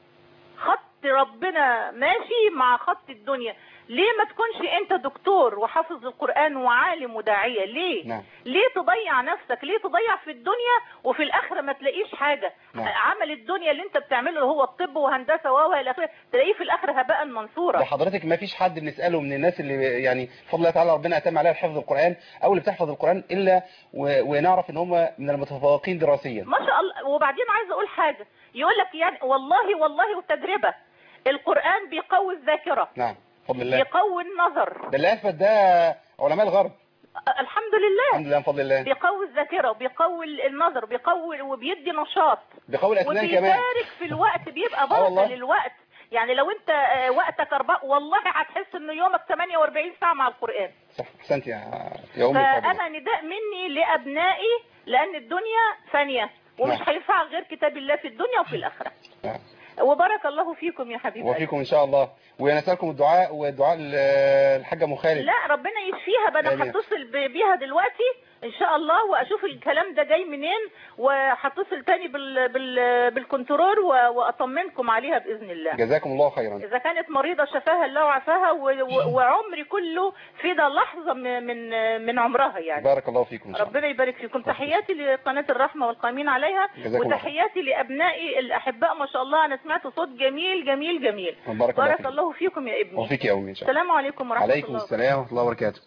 Speaker 6: خط ربنا ماشي مع خط الدنيا ليه ما تكونش انت دكتور وحافظ القرآن وعالم وداعية ليه
Speaker 1: نعم.
Speaker 6: ليه تضيع نفسك ليه تضيع في الدنيا وفي الاخرة ما تلاقيش حاجة
Speaker 1: نعم.
Speaker 6: عمل الدنيا اللي انت بتعمله اللي هو الطب وهندسة و الى اخره تلاقيه في الاخرة هباء منصورا
Speaker 1: ده حضرتك ما فيش حد بنسأله من الناس اللي يعني بفضل الله تعالى ربنا أتم عليها حفظ القرآن أو اللي بتحفظ القرآن إلا و... ونعرف إن هم من المتفوقين دراسيا
Speaker 6: ما شاء الله وبعدين عايزه اقول حاجه يقول لك يعني والله والله وتجربه القران بيقوي الذاكره
Speaker 1: نعم بفضل الله
Speaker 6: بيقوي النظر
Speaker 1: ده اللي أثبت ده علماء الغرب
Speaker 6: الحمد لله
Speaker 1: الحمد لله بفضل الله
Speaker 6: بيقوي الذاكره وبيقوي النظر بيقوي وبيدي نشاط
Speaker 1: بقول الأسنان كمان
Speaker 6: وبيبارك في الوقت بيبقى
Speaker 1: والله.
Speaker 6: بركه للوقت يعني لو انت آه، وقتك اربع والله هتحس ان يومك 48 ساعه مع القران
Speaker 1: صح احسنت يا يا امي الفاضلة.
Speaker 6: فانا نداء مني لابنائي لان الدنيا فانيه ومش
Speaker 1: نعم.
Speaker 6: هينفع غير كتاب الله في الدنيا وفي الاخره
Speaker 1: نعم.
Speaker 6: وبارك الله فيكم يا حبيبي
Speaker 1: وفيكم ان شاء الله ونسالكم الدعاء والدعاء الحاجه ام خالد
Speaker 6: لا ربنا يشفيها بقى انا
Speaker 1: آمين.
Speaker 6: هتصل ب- بيها دلوقتي ان شاء الله واشوف الكلام ده جاي منين وهتصل تاني بال بال بالكنترول و- واطمنكم عليها باذن الله
Speaker 1: جزاكم الله خيرا
Speaker 6: اذا كانت مريضه شفاها الله وعافاها و- و- وعمري كله في ده لحظه من من من عمرها يعني
Speaker 1: بارك الله فيكم ان شاء الله
Speaker 6: ربنا يبارك فيكم تحياتي لقناه الرحمه والقائمين عليها
Speaker 1: جزاكم الله
Speaker 6: وتحياتي لابنائي الاحباء ما شاء الله انا سمعت صوت جميل جميل جميل
Speaker 1: بارك الله
Speaker 6: بارك
Speaker 1: فيكم
Speaker 6: الله فيكم يا ابني
Speaker 1: وفيك يا امي ان شاء الله
Speaker 6: السلام عليكم ورحمه
Speaker 1: عليكم
Speaker 6: الله
Speaker 1: السلام ورحمه الله وبركاته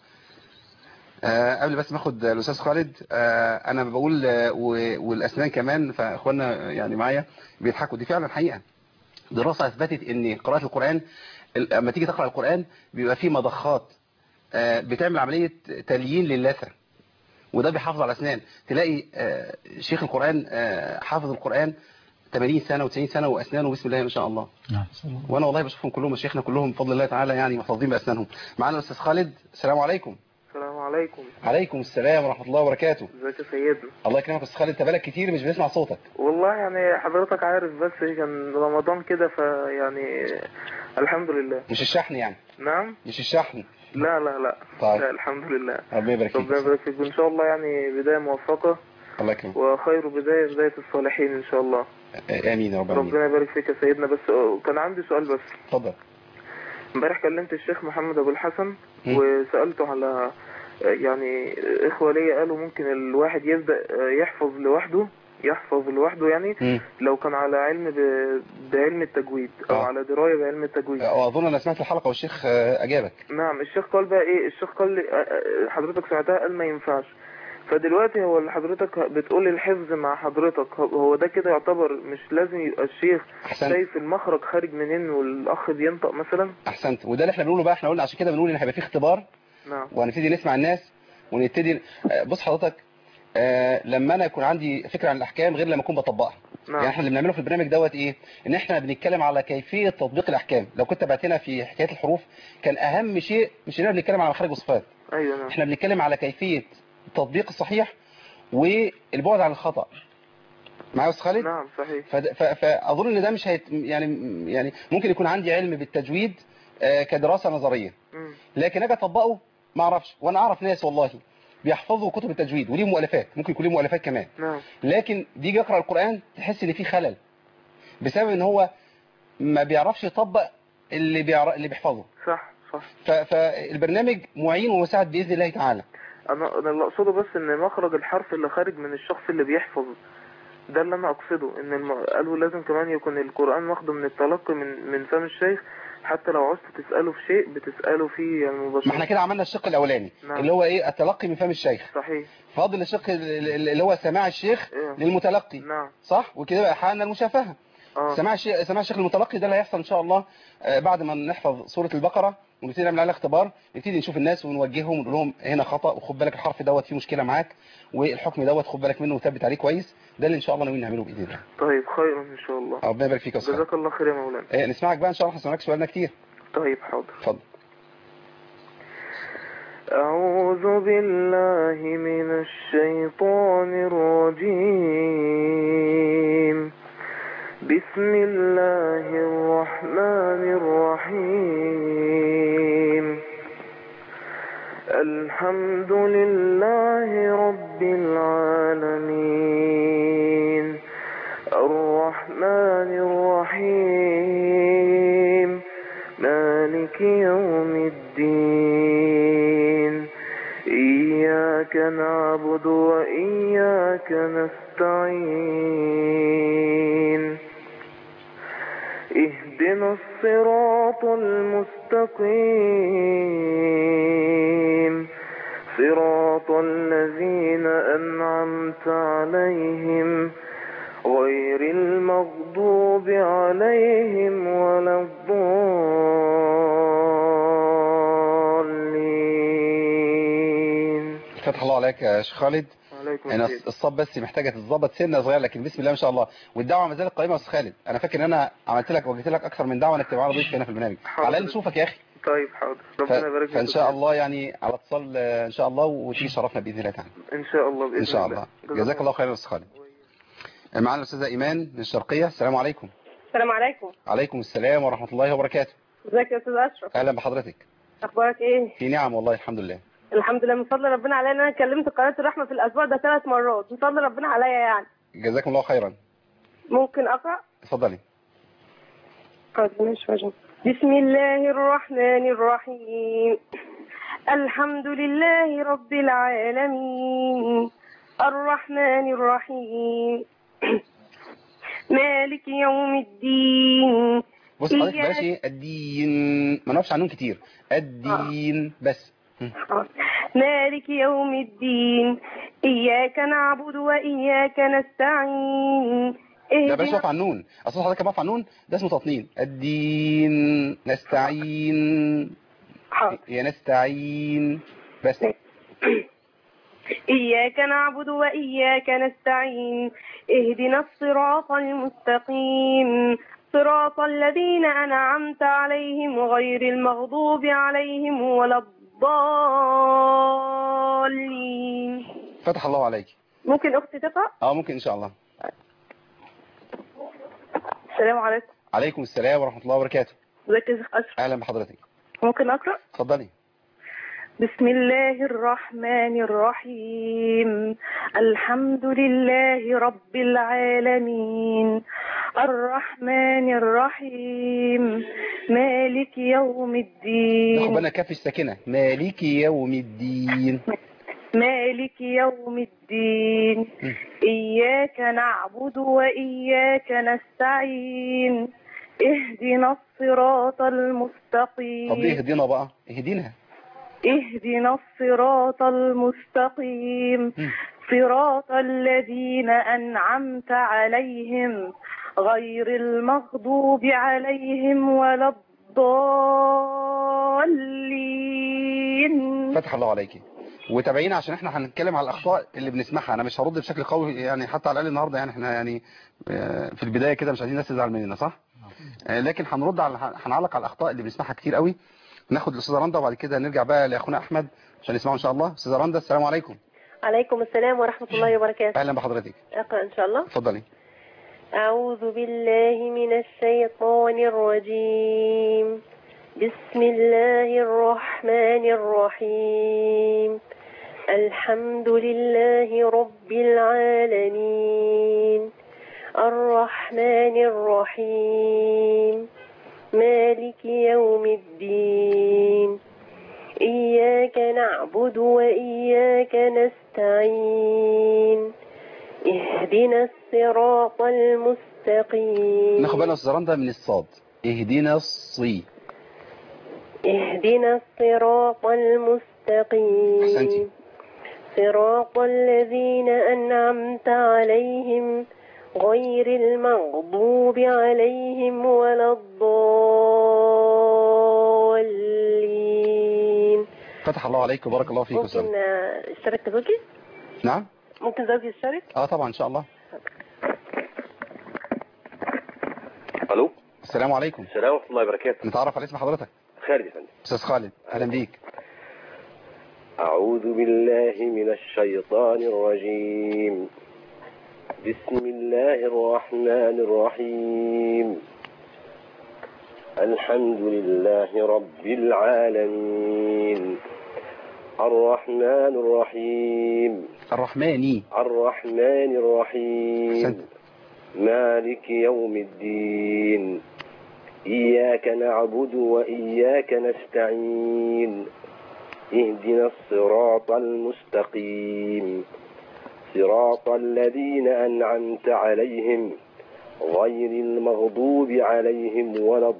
Speaker 1: آه قبل بس ما اخد الاستاذ خالد آه انا بقول آه و- والاسنان كمان فاخواننا يعني معايا بيضحكوا دي فعلا حقيقه دراسه اثبتت ان قراءه القران ال- لما تيجي تقرا القران بيبقى فيه مضخات آه بتعمل عمليه تليين للثه وده بيحافظ على الاسنان تلاقي آه شيخ القران آه حافظ القران 80 سنه و90 سنه واسنانه بسم الله ما شاء الله
Speaker 3: نعم
Speaker 1: وانا والله بشوفهم كلهم مشايخنا كلهم بفضل الله تعالى يعني محافظين باسنانهم معانا الاستاذ خالد السلام عليكم
Speaker 7: السلام عليكم
Speaker 1: عليكم السلام ورحمه الله وبركاته
Speaker 7: ازيك يا سيدنا
Speaker 1: الله يكرمك يا استاذ خالد انت بقالك كتير مش بنسمع صوتك
Speaker 7: والله يعني حضرتك عارف بس كان رمضان كده فيعني الحمد لله
Speaker 1: مش الشحن يعني
Speaker 7: نعم
Speaker 1: مش الشحن
Speaker 7: لا لا لا
Speaker 1: طيب.
Speaker 7: لا الحمد لله
Speaker 1: ربنا يبارك
Speaker 7: ربنا
Speaker 1: فيك
Speaker 7: يبارك فيك وان شاء الله يعني بداية موفقة
Speaker 1: الله يكرمك
Speaker 7: وخير بداية بداية الصالحين ان شاء الله
Speaker 1: امين يا رب العالمين
Speaker 7: ربنا يبارك فيك يا سيدنا بس كان عندي سؤال بس
Speaker 1: اتفضل
Speaker 7: امبارح كلمت الشيخ محمد ابو الحسن
Speaker 1: مم.
Speaker 7: وسألته على يعني اخوة ليا قالوا ممكن الواحد يبدأ يحفظ لوحده يحفظ لوحده يعني
Speaker 1: مم.
Speaker 7: لو كان على علم ب... بعلم التجويد او
Speaker 1: آه.
Speaker 7: على دراية بعلم التجويد
Speaker 1: واظن انا سمعت الحلقه والشيخ آه، اجابك
Speaker 7: نعم الشيخ قال بقى ايه الشيخ قال لي آه، آه، حضرتك سمعتها قال ما ينفعش فدلوقتي هو اللي حضرتك بتقول الحفظ مع حضرتك هو- هو ده كده يعتبر مش لازم يبقى الشيخ
Speaker 1: احسنت
Speaker 7: شايف المخرج خارج منين والاخ بينطق مثلا
Speaker 1: احسنت وده اللي احنا بنقوله بقى احنا قلنا عشان كده بنقول ان هيبقى في اختبار
Speaker 7: نعم
Speaker 1: وهنبتدي نسمع الناس ونبتدي آه، بص حضرتك آه، لما انا يكون عندي فكره عن الاحكام غير لما اكون بطبقها
Speaker 7: نعم
Speaker 1: يعني احنا اللي بنعمله في البرنامج دوت ايه ان احنا بنتكلم على كيفيه تطبيق الاحكام لو كنت بعتنا في حكايه الحروف كان اهم شيء مش اننا بنتكلم على مخارج وصفات
Speaker 7: ايوه نعم
Speaker 1: احنا بنتكلم على كيفيه التطبيق الصحيح والبعد عن الخطا معايا يا استاذ خالد
Speaker 7: نعم صحيح
Speaker 1: فد- ف- فاظن ان ده مش هيت يعني يعني ممكن يكون عندي علم بالتجويد آه، كدراسه نظريه
Speaker 7: مم.
Speaker 1: لكن اجي اطبقه ما اعرفش وانا اعرف ناس والله بيحفظوا كتب التجويد وليهم مؤلفات ممكن يكون ليهم مؤلفات كمان
Speaker 7: نعم
Speaker 1: لكن بيجي يقرا القران تحس ان في خلل بسبب ان هو ما بيعرفش يطبق اللي بيعرف اللي بيحفظه
Speaker 7: صح صح
Speaker 1: ف- فالبرنامج معين ومساعد باذن الله تعالى
Speaker 7: انا انا اللي اقصده بس ان مخرج الحرف اللي خارج من الشخص اللي بيحفظ ده اللي انا اقصده ان الم... قالوا لازم كمان يكون القرآن واخده من التلقي من من فم الشيخ حتى لو عوزت تسأله في شيء بتسأله فيه يعني
Speaker 1: ما
Speaker 7: مباشرة
Speaker 1: احنا كده عملنا الشق الاولاني
Speaker 7: نعم.
Speaker 1: اللي هو ايه التلقي من فم الشيخ
Speaker 7: صحيح
Speaker 1: فاضل الشق ال- ال- اللي هو سماع الشيخ
Speaker 7: إيه.
Speaker 1: للمتلقي
Speaker 7: نعم
Speaker 1: صح وكده بقى حققنا المشافهه
Speaker 7: اه
Speaker 1: سماع الشيخ سماع الشيخ المتلقي ده اللي هيحصل ان شاء الله آه، بعد ما نحفظ سوره البقره ونبتدي نعمل عليها اختبار نبتدي نشوف الناس ونوجههم ونقول لهم هنا خطا وخد بالك الحرف دوت فيه مشكله معاك والحكم دوت خد بالك منه وثبت عليه كويس ده اللي ان شاء الله ناويين نعمله باذن الله
Speaker 7: طيب خير ان شاء الله
Speaker 1: ربنا يبارك فيك يا استاذ
Speaker 7: جزاك الله خير يا مولانا
Speaker 1: آه، نسمعك بقى ان شاء الله احنا سمعناك سؤالنا كتير
Speaker 7: طيب حاضر
Speaker 1: اتفضل
Speaker 7: أعوذ بالله من الشيطان الرجيم بسم الله الرحمن الرحيم الحمد لله رب العالمين الرحمن الرحيم مالك يوم الدين إياك نعبد وإياك نستعين اهدنا الصراط المستقيم صراط الذين أنعمت عليهم غير المغضوب عليهم ولا الضالين
Speaker 1: فتح الله عليك يا شيخ خالد
Speaker 7: عليكم عليكم
Speaker 1: انا
Speaker 7: يا شيخ.
Speaker 1: الصب بس محتاجه تتظبط سنه صغيره لكن بسم الله ما شاء الله والدعوه ما زالت قائمه يا استاذ خالد انا فاكر ان انا عملت لك وجهت لك اكثر من دعوه انك تبقى معانا ضيف هنا في البرنامج
Speaker 7: حاضر.
Speaker 1: على الاقل نشوفك يا اخي
Speaker 7: طيب حاضر
Speaker 1: ف...
Speaker 7: ربنا يبارك فيك
Speaker 1: فان
Speaker 7: يا
Speaker 1: شاء
Speaker 7: أستاذ.
Speaker 1: الله يعني على اتصال آه، ان شاء الله وتيجي شرفنا باذن الله تعالى
Speaker 7: ان شاء الله باذن
Speaker 1: ان شاء الله جزاك الله خيرا يا استاذ خالد معانا الاستاذه ايمان من الشرقيه السلام عليكم
Speaker 8: السلام عليكم
Speaker 1: عليكم السلام ورحمه الله وبركاته
Speaker 8: ازيك يا استاذ اشرف
Speaker 1: اهلا بحضرتك
Speaker 8: اخبارك ايه
Speaker 1: في نعم والله الحمد لله
Speaker 8: الحمد لله من فضل ربنا عليا ان انا كلمت قناه الرحمه في الاسبوع ده ثلاث مرات من فضل ربنا عليا يعني
Speaker 1: جزاكم الله خيرا
Speaker 8: ممكن اقرا
Speaker 1: اتفضلي
Speaker 8: حاضر، ماشي وجه. بسم الله الرحمن الرحيم الحمد لله رب العالمين الرحمن الرحيم مالك يوم الدين
Speaker 1: بص حضرتك
Speaker 8: إياك-
Speaker 1: بلاش ايه الدين ما نقفش عنهم كتير الدين بس م.
Speaker 8: مالك يوم الدين إياك نعبد وإياك نستعين
Speaker 1: لا بلاش
Speaker 8: اهدنا
Speaker 1: نقف على النون اصل حضرتك بقف على النون ده اسمه تطنين الدين نستعين
Speaker 8: حاضر.
Speaker 1: يا نستعين بس
Speaker 8: إياك نعبد وإياك نستعين اهدنا الصراط المستقيم صراط الذين أنعمت عليهم غير المغضوب عليهم ولا الضالين
Speaker 1: فتح الله عليك
Speaker 8: ممكن أختي تقرأ
Speaker 1: اه ممكن ان شاء الله
Speaker 8: السلام عليكم
Speaker 1: عليكم السلام ورحمه الله وبركاته
Speaker 8: ازيك يا شيخ أشرف
Speaker 1: اهلا بحضرتك
Speaker 8: ممكن أقرأ
Speaker 1: اتفضلي
Speaker 8: بسم الله الرحمن الرحيم الحمد لله رب العالمين الرحمن الرحيم مالك يوم
Speaker 1: ناخد
Speaker 8: الدين
Speaker 1: بالنا كف الساكنه مالك يوم الدين
Speaker 8: مالك يوم الدين
Speaker 1: م.
Speaker 8: إياك نعبد وإياك نستعين اهدنا الصراط
Speaker 1: طب ليه
Speaker 8: المستقيم
Speaker 1: اهدينا بقى اهدينا
Speaker 8: اهدنا الصراط المستقيم
Speaker 1: م.
Speaker 8: صراط الذين أنعمت عليهم غير المغضوب عليهم ولا الضالين
Speaker 1: فتح الله عليك وتابعينا عشان احنا هنتكلم على الاخطاء اللي بنسمعها انا مش هرد بشكل قوي يعني حتى على الاقل النهارده يعني احنا يعني آه، في البدايه كده مش عايزين الناس تزعل مننا صح آه، لكن هنرد على هنعلق على الاخطاء اللي بنسمعها كتير قوي ناخد الاستاذه رندا وبعد كده نرجع بقى لاخونا احمد عشان نسمعه ان شاء الله استاذه رندا السلام عليكم
Speaker 9: عليكم السلام ورحمة الله وبركاته
Speaker 1: اهلا بحضرتك
Speaker 9: أقرأ إن شاء الله
Speaker 1: اتفضلي
Speaker 9: أعوذ بالله من الشيطان الرجيم بسم الله الرحمن الرحيم الحمد لله رب العالمين الرحمن الرحيم مالك يوم الدين إياك نعبد وإياك نستعين اهدنا الصراط المستقيم
Speaker 1: ناخد بالنا يا استاذه رندا من الصاد اهدينا الصي
Speaker 9: اهدنا الصراط المستقيم
Speaker 1: أحسنتي.
Speaker 9: صراط الذين أنعمت عليهم غير المغضوب عليهم ولا الضالين
Speaker 1: فتح الله عليك وبارك الله فيك
Speaker 9: ممكن
Speaker 1: وسلم
Speaker 9: آه، اشترك زوجي
Speaker 1: نعم
Speaker 9: ممكن زوجي يشترك
Speaker 1: اه طبعا ان شاء الله
Speaker 10: الو
Speaker 1: السلام عليكم
Speaker 10: السلام ورحمه الله وبركاته
Speaker 1: نتعرف على اسم حضرتك
Speaker 10: خالد يا فندم
Speaker 1: استاذ خالد اهلا بيك
Speaker 10: اعوذ بالله من الشيطان الرجيم بسم الله الرحمن الرحيم الحمد لله رب العالمين الرحمن الرحيم
Speaker 1: الرحماني
Speaker 10: الرحمن الرحيم
Speaker 1: أحسنت.
Speaker 10: مالك يوم الدين إياك نعبد وإياك نستعين اهدنا الصراط المستقيم صراط الذين أنعمت عليهم غير المغضوب عليهم ولا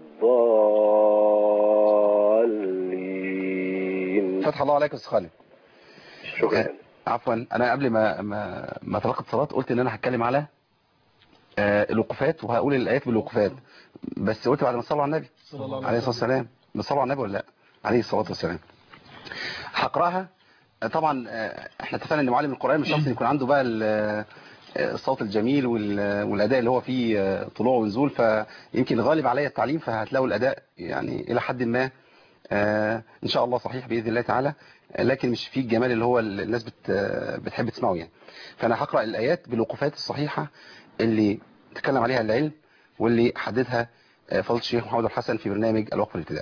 Speaker 10: الضالين
Speaker 1: فتح الله عليك يا استاذ خالد
Speaker 10: شكرا
Speaker 1: آه، عفوا انا قبل ما ما ما تلقى اتصالات قلت ان انا هتكلم على آه، الوقوفات وهقول الايات بالوقوفات بس قلت بعد ما صلوا على النبي
Speaker 2: صلى الله عليه
Speaker 1: عليه الصلاه والسلام بتصلوا على النبي ولا لا عليه الصلاه والسلام هقراها طبعا آه، احنا اتفقنا ان معلم القرآن مش شرط يكون عنده بقى ال- آه، الصوت الجميل وال- والاداء اللي هو فيه آه، طلوع ونزول فيمكن غالب عليا التعليم فهتلاقوا الاداء يعني الى حد ما آه، ان شاء الله صحيح باذن الله تعالى آه، لكن مش فيه الجمال اللي هو ال- الناس بت آه، بتحب تسمعه يعني فانا هقرا الايات بالوقوفات الصحيحه اللي تكلم عليها العلم واللي حددها آه، فضيله الشيخ محمد الحسن في برنامج الوقف الابتدائي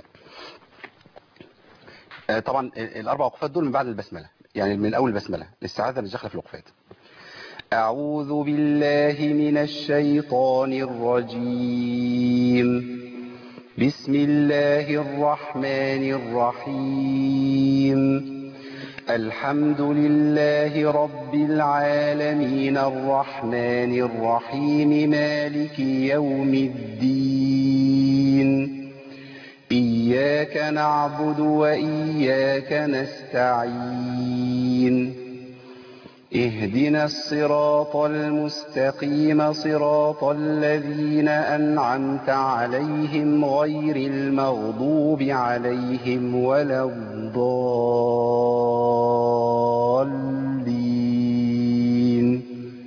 Speaker 1: آه، طبعا ال- الاربع وقفات دول من بعد البسمله يعني من اول البسمله الاستعاذه مش داخله في الوقفات اعوذ بالله من الشيطان الرجيم بسم الله الرحمن الرحيم الحمد لله رب العالمين الرحمن الرحيم مالك يوم الدين إياك نعبد وإياك نستعين اهدنا الصراط المستقيم صراط الذين أنعمت عليهم غير المغضوب عليهم ولا الضالين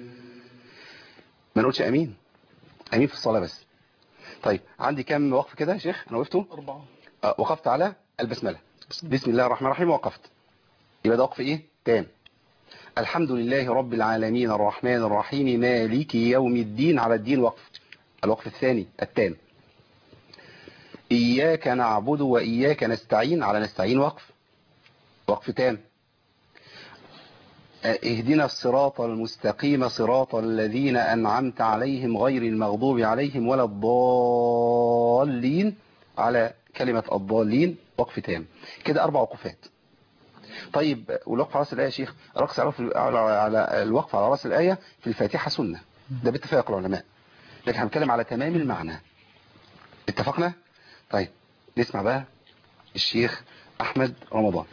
Speaker 1: ما نقولش أمين أمين في الصلاة بس طيب عندي كم وقف كده يا شيخ أنا وقفته
Speaker 2: أربعة
Speaker 1: آه، وقفت على البسملة بسم الله الرحمن الرحيم وقفت يبقى ده وقف ايه تام الحمد لله رب العالمين الرحمن الرحيم مالك يوم الدين على الدين وقف الوقف الثاني التام إياك نعبد وإياك نستعين على نستعين وقف وقف تام آه، اهدنا الصراط المستقيم صراط الذين أنعمت عليهم غير المغضوب عليهم ولا الضالين على كلمة الضالين وقف تام كده أربع وقفات طيب والوقف على رأس الآية يا شيخ الرقص على على- على الوقف على رأس الآية في الفاتحة سنة ده باتفاق العلماء لكن هنتكلم على تمام المعنى اتفقنا طيب نسمع بقى الشيخ أحمد رمضان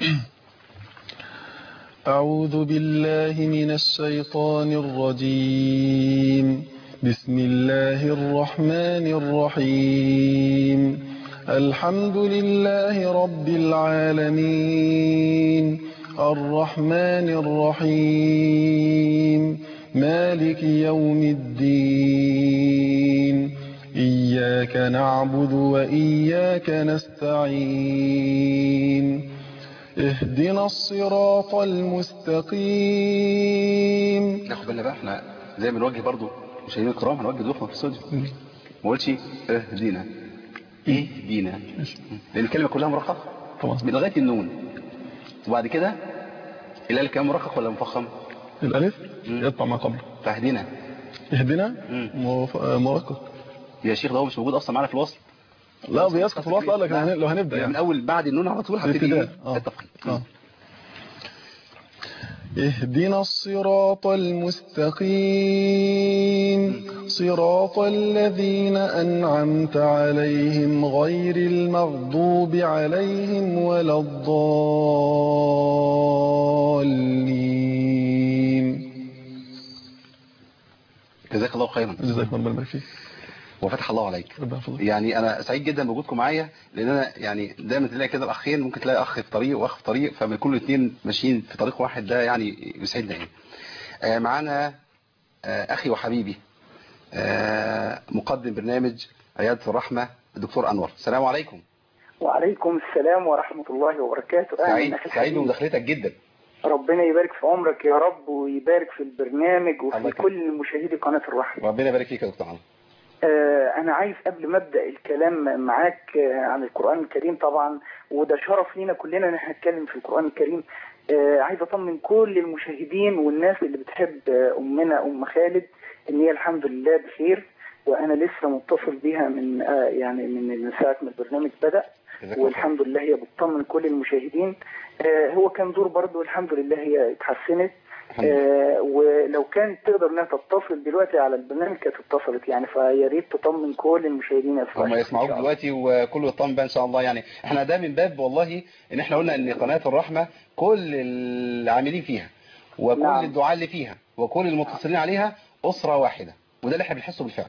Speaker 2: أعوذ بالله من الشيطان الرجيم بسم الله الرحمن الرحيم الحمد لله رب العالمين الرحمن الرحيم مالك يوم الدين إياك نعبد وإياك نستعين اهدنا الصراط المستقيم
Speaker 1: ناخد بالنا بقى احنا زي ما بنوجه برضو مشاهدينا الكرام هنوجه ضيوفنا في الاستوديو ما قلتش اهدينا اهدينا لان الكلمه كلها مرققه
Speaker 2: طبعا
Speaker 1: من لغايه النون وبعد كده الالف كان مرقق ولا مفخم
Speaker 2: الألف يتبع ما قبله
Speaker 1: فاهدينا
Speaker 2: اهدنا مرف- مرقق
Speaker 1: يا شيخ ده هو مش موجود اصلا معانا في الوصل
Speaker 2: لا بيسقط في الوصل قال لك لو هنبدأ
Speaker 1: يعني من
Speaker 2: يعني
Speaker 1: اول بعد النون على طول هبتدي
Speaker 2: الابتداء.
Speaker 1: ايه
Speaker 2: آه.
Speaker 1: التفخيم
Speaker 2: آه. اهدنا الصراط المستقيم صراط الذين أنعمت عليهم غير المغضوب عليهم ولا الضالين
Speaker 1: جزاك الله خيرا
Speaker 2: جزاكم الله يبارك فيك
Speaker 1: وفتح الله عليك
Speaker 2: ربنا يحفظك
Speaker 1: يعني انا سعيد جدا بوجودكم معايا لان انا يعني دايما تلاقي كده الاخين ممكن تلاقي اخ في طريق واخ في طريق فما يكونوا الاثنين ماشيين في طريق واحد ده يعني يسعدنا يعني آه، معانا آه، اخي وحبيبي آه، مقدم برنامج عياده الرحمه الدكتور انور السلام عليكم
Speaker 11: وعليكم السلام ورحمة الله وبركاته
Speaker 1: سعيد
Speaker 11: أخي
Speaker 1: سعيد
Speaker 11: الحبيب.
Speaker 1: بمداخلتك جدا
Speaker 11: ربنا يبارك في عمرك يا رب ويبارك في البرنامج
Speaker 1: الله
Speaker 11: وفي
Speaker 1: يكرمك.
Speaker 11: كل مشاهدي قناة الرحمة
Speaker 1: ربنا يبارك فيك يا دكتور عمرو
Speaker 11: آه أنا عايز قبل ما أبدأ الكلام معاك آه عن القرآن الكريم طبعا وده شرف لينا كلنا إن احنا نتكلم في القرآن الكريم آه عايز أطمن كل المشاهدين والناس اللي بتحب آه أمنا أم خالد إن هي الحمد لله بخير وأنا لسه متصل بيها من آه يعني من ساعة ما البرنامج بدأ
Speaker 1: جزاك الله
Speaker 11: والحمد لله هي بتطمن كل المشاهدين آه هو كان دور برضه الحمد لله هي اتحسنت
Speaker 1: الحمد لله.
Speaker 11: آه ولو كانت تقدر انها تتصل دلوقتي على البرنامج كانت اتصلت يعني فيا ريت تطمن كل المشاهدين يا أستاذ
Speaker 1: هم
Speaker 11: أشرف إن
Speaker 1: يسمعوك
Speaker 11: شاء الله.
Speaker 1: دلوقتي وكله يطمن بقى ان شاء الله يعني احنا ده من باب والله ان احنا قلنا ان قناه الرحمه كل العاملين فيها وكل
Speaker 11: نعم.
Speaker 1: الدعاء اللي فيها وكل المتصلين عليها اسره واحده وده اللي احنا بنحسه بالفعل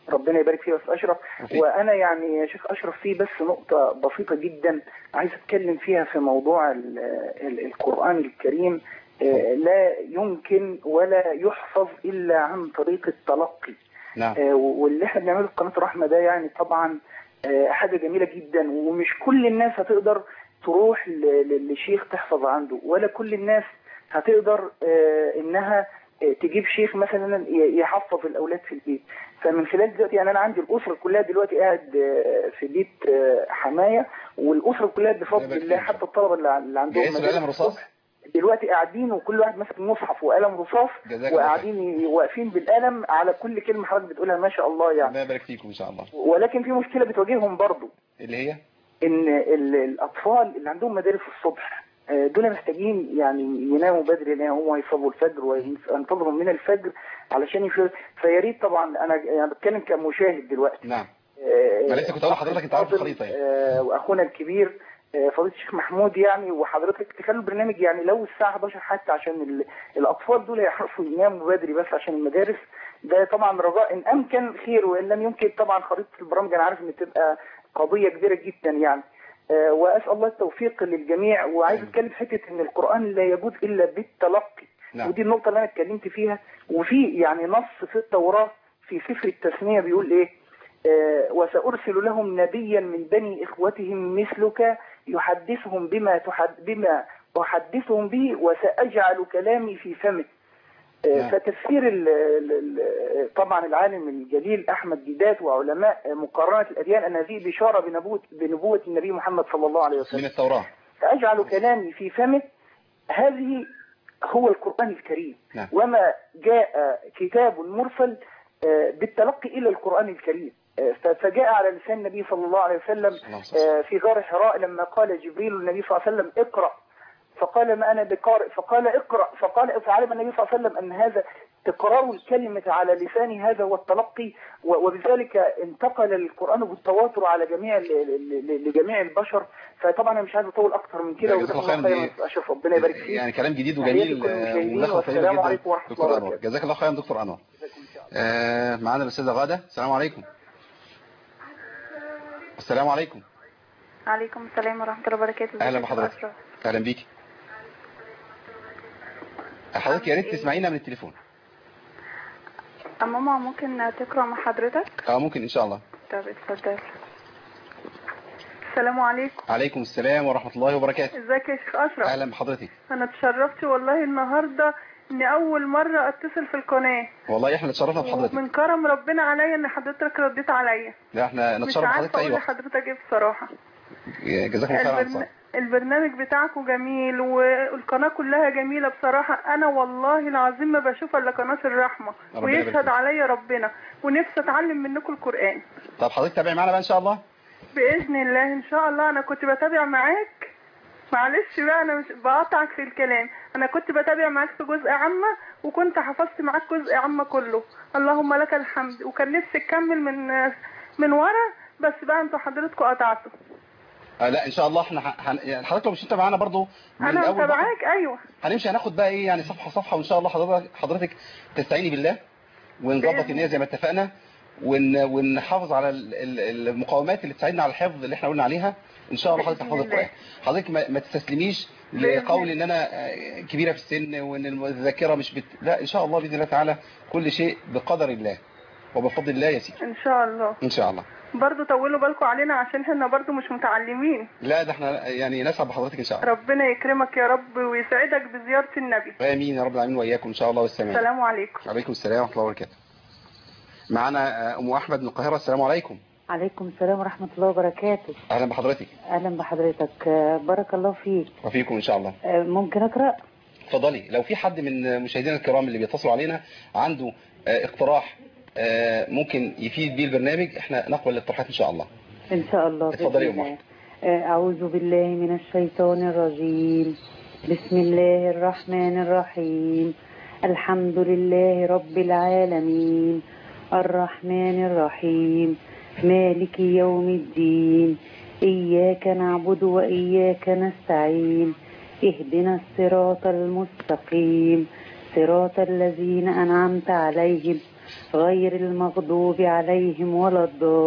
Speaker 11: ربنا يبارك فيه يا استاذ اشرف
Speaker 1: وفيك.
Speaker 11: وانا يعني يا شيخ اشرف في بس نقطه بسيطه جدا عايز اتكلم فيها في موضوع ال ال القران الكريم آه، لا يمكن ولا يحفظ الا عن طريق التلقي
Speaker 1: نعم
Speaker 11: آه، واللي احنا بنعمله في قناه الرحمه ده يعني طبعا آه، حاجه جميله جدا ومش كل الناس هتقدر تروح ل- ل- لشيخ تحفظ عنده ولا كل الناس هتقدر آه، انها آه، تجيب شيخ مثلا ي- يحفظ الاولاد في البيت فمن خلال دلوقتي يعني انا عندي الاسره كلها دلوقتي قاعد آه، في بيت آه، حمايه والاسره كلها بفضل الله حتى الطلبه اللي ع- اللي عندهم
Speaker 1: جهزوا
Speaker 11: مدارس
Speaker 1: القلم رصاص
Speaker 11: الصبح دلوقتي قاعدين وكل واحد ماسك مصحف وقلم رصاص
Speaker 1: جزاك الله
Speaker 11: وقاعدين واقفين بالقلم على كل كلمه حضرتك بتقولها ما شاء الله يعني
Speaker 1: ربنا يبارك فيكم ان شاء الله
Speaker 11: ولكن في مشكله بتواجههم برضو
Speaker 1: اللي هي
Speaker 11: ان ال- الاطفال اللي عندهم مدارس الصبح آه، دول محتاجين يعني يناموا بدري لان هم يصلوا الفجر وينتظروا من الفجر علشان يفيد فيا ريت طبعا انا يعني بتكلم كمشاهد دلوقتي
Speaker 1: نعم
Speaker 11: آه،
Speaker 1: ما لسه كنت اقول لحضرتك انت عارف الخريطه يعني
Speaker 11: آه، واخونا الكبير آه، فضيله الشيخ محمود يعني وحضرتك تخلوا البرنامج يعني لو الساعه 11 حتى عشان ال- الاطفال دول يعرفوا يناموا بدري بس عشان المدارس ده طبعا رجاء ان امكن خير وان لم يمكن طبعا خريطه البرامج انا عارف ان تبقى قضيه كبيره جدا يعني آه، واسال الله التوفيق للجميع وعايز اتكلم في حته ان القران لا يجوز الا بالتلقي
Speaker 1: نعم.
Speaker 11: ودي النقطه اللي انا اتكلمت فيها وفي يعني نص في التوراه في سفر التثنيه بيقول ايه آه، وسأرسل لهم نبيا من بني إخوتهم مثلك يحدثهم بما تحد بما أحدثهم به وسأجعل كلامي في فمه آه،
Speaker 1: نعم.
Speaker 11: فتفسير ال ال ال طبعا العالم الجليل أحمد ديدات وعلماء مقارنة الأديان أن هذه بشارة بنبوة, بنبوة النبي محمد صلى الله عليه وسلم
Speaker 1: من التوراه
Speaker 11: فأجعل كلامي في فمه هذه هو القرآن الكريم
Speaker 1: نعم.
Speaker 11: وما جاء كتاب مرسل آه، بالتلقي إلى القرآن الكريم آه، ف- فجاء على لسان النبي صلى الله عليه وسلم
Speaker 1: اللهم صل وسلم.
Speaker 11: آه، في غار حراء لما قال جبريل للنبي صلى الله عليه وسلم اقرأ فقال ما أنا بقارئ فقال اقرأ فقال فعلم النبي صلى الله عليه وسلم أن هذا تكرار الكلمة على لسان هذا هو التلقي و- وبذلك انتقل القرآن بالتواتر على جميع ال- ال- ال- لجميع البشر فطبعا أنا مش عايز أطول أكتر من كده
Speaker 1: لا، جزاك
Speaker 11: وجزاك
Speaker 1: الله
Speaker 11: الله
Speaker 1: خيرا.
Speaker 11: خيرا أشرف ربنا يبارك فيك
Speaker 1: يعني كلام جديد
Speaker 11: تحياتي
Speaker 1: وجميل
Speaker 11: لكل
Speaker 1: آه،
Speaker 11: المشاهدين
Speaker 1: ومداخله طيبه
Speaker 11: والسلام
Speaker 1: جدا
Speaker 11: عليكم ورحمة
Speaker 1: دكتور
Speaker 11: الله
Speaker 1: انور
Speaker 11: وبركاته.
Speaker 1: جزاك الله خيرا دكتور انور آه معانا الاستاذه غاده السلام عليكم السلام عليكم
Speaker 12: عليكم السلام ورحمة الله وبركاته ازيك
Speaker 1: اهلا
Speaker 12: يا
Speaker 1: بحضرتك
Speaker 12: أشرف؟
Speaker 1: اهلا بيكي حضرتك يا ريت تسمعينا من التليفون
Speaker 12: أه ماما ممكن تقرأ مع حضرتك
Speaker 1: اه ممكن ان شاء الله
Speaker 12: طب اتفضل السلام عليكم
Speaker 1: عليكم السلام ورحمه الله وبركاته
Speaker 12: ازيك يا شيخ أشرف
Speaker 1: اهلا بحضرتك
Speaker 12: أنا اتشرفت والله النهاردة إني أول مرة أتصل في القناة
Speaker 1: والله احنا اتشرفنا بحضرتك
Speaker 12: ومن كرم ربنا عليا إن حضرتك رديت عليا
Speaker 1: لا احنا
Speaker 12: مش
Speaker 1: نتشرف بحضرتك
Speaker 12: عارفة
Speaker 1: في اي
Speaker 12: أقول
Speaker 1: وقت
Speaker 12: لحضرتك إيه بصراحة
Speaker 1: جزاكم الله خيرا
Speaker 12: البرن... البرنامج بتاعكم جميل والقناة كلها جميلة بصراحة أنا والله العظيم ما بشوف إلا قناة الرحمة
Speaker 1: ربنا يبارك
Speaker 12: ويشهد
Speaker 1: فيك.
Speaker 12: عليا ربنا ونفسي أتعلم منكم القرآن
Speaker 1: طب حضرتك تابعي معانا بقى ان شاء الله
Speaker 12: بإذن الله إن شاء الله أنا كنت بتابع معاك معلش بقى أنا مش بقطعك في الكلام أنا كنت بتابع معاك في جزء عامة وكنت حفظت معاك جزء عامة كله اللهم لك الحمد وكان نفسي تكمل من من ورا بس بقى انتوا حضرتكم قطعتوا
Speaker 1: آه لا ان شاء الله احنا ح- هن... يعني حضرتك لو مشيت معانا برضو من
Speaker 12: أنا
Speaker 1: أول بقى-
Speaker 12: متابعاك أيوه
Speaker 1: هنمشي هناخد بقى ايه يعني صفحه صفحه وان شاء الله حضرتك حضرتك تستعيني بالله ونظبط
Speaker 12: بإذن
Speaker 1: النيه زي ما اتفقنا ون... ونحافظ على ال- ال- المقاومات اللي تساعدنا على الحفظ اللي احنا قلنا عليها ان شاء الله حضرتك
Speaker 12: بإذن
Speaker 1: تحفظ
Speaker 12: الله.
Speaker 1: القران حضرتك ما, ما تستسلميش
Speaker 12: بإذن
Speaker 1: لقول ان انا آه، كبيره في السن وان الذاكره مش بت... لا ان شاء الله باذن الله تعالى كل شيء بقدر الله وبفضل الله يسير
Speaker 12: إن شاء الله
Speaker 1: ان شاء الله
Speaker 12: برضو طولوا بالكم علينا عشان احنا برضو مش متعلمين
Speaker 1: لا ده احنا يعني نسعد بحضرتك ان شاء الله
Speaker 12: ربنا يكرمك يا رب ويسعدك بزيارة النبي
Speaker 1: امين يا رب العالمين واياكم ان شاء الله والسلام
Speaker 12: السلام عليكم
Speaker 1: عليكم السلام ورحمه الله وبركاته معانا آه، ام احمد من القاهره السلام عليكم
Speaker 13: عليكم السلام ورحمة الله وبركاته
Speaker 1: اهلا بحضرتك
Speaker 13: أهلا بحضرتك آه، بارك الله فيك
Speaker 1: وفيكم ان شاء الله
Speaker 13: آه، ممكن أقرأ
Speaker 1: اتفضلي لو في حد من مشاهدينا الكرام اللي بيتصلوا علينا عنده آه، اقتراح آه، ممكن يفيد بيه البرنامج احنا نقبل الاقتراحات ان شاء الله
Speaker 13: إن شاء الله
Speaker 1: اتفضلي يا
Speaker 13: بإذن
Speaker 1: أم
Speaker 13: الله. آه، أعوذ بالله من الشيطان الرجيم بسم الله الرحمن الرحيم الحمد لله رب العالمين الرحمن الرحيم مالك يوم الدين إياك نعبد وإياك نستعين اهدنا الصراط المستقيم صراط الذين أنعمت عليهم غير المغضوب عليهم ولا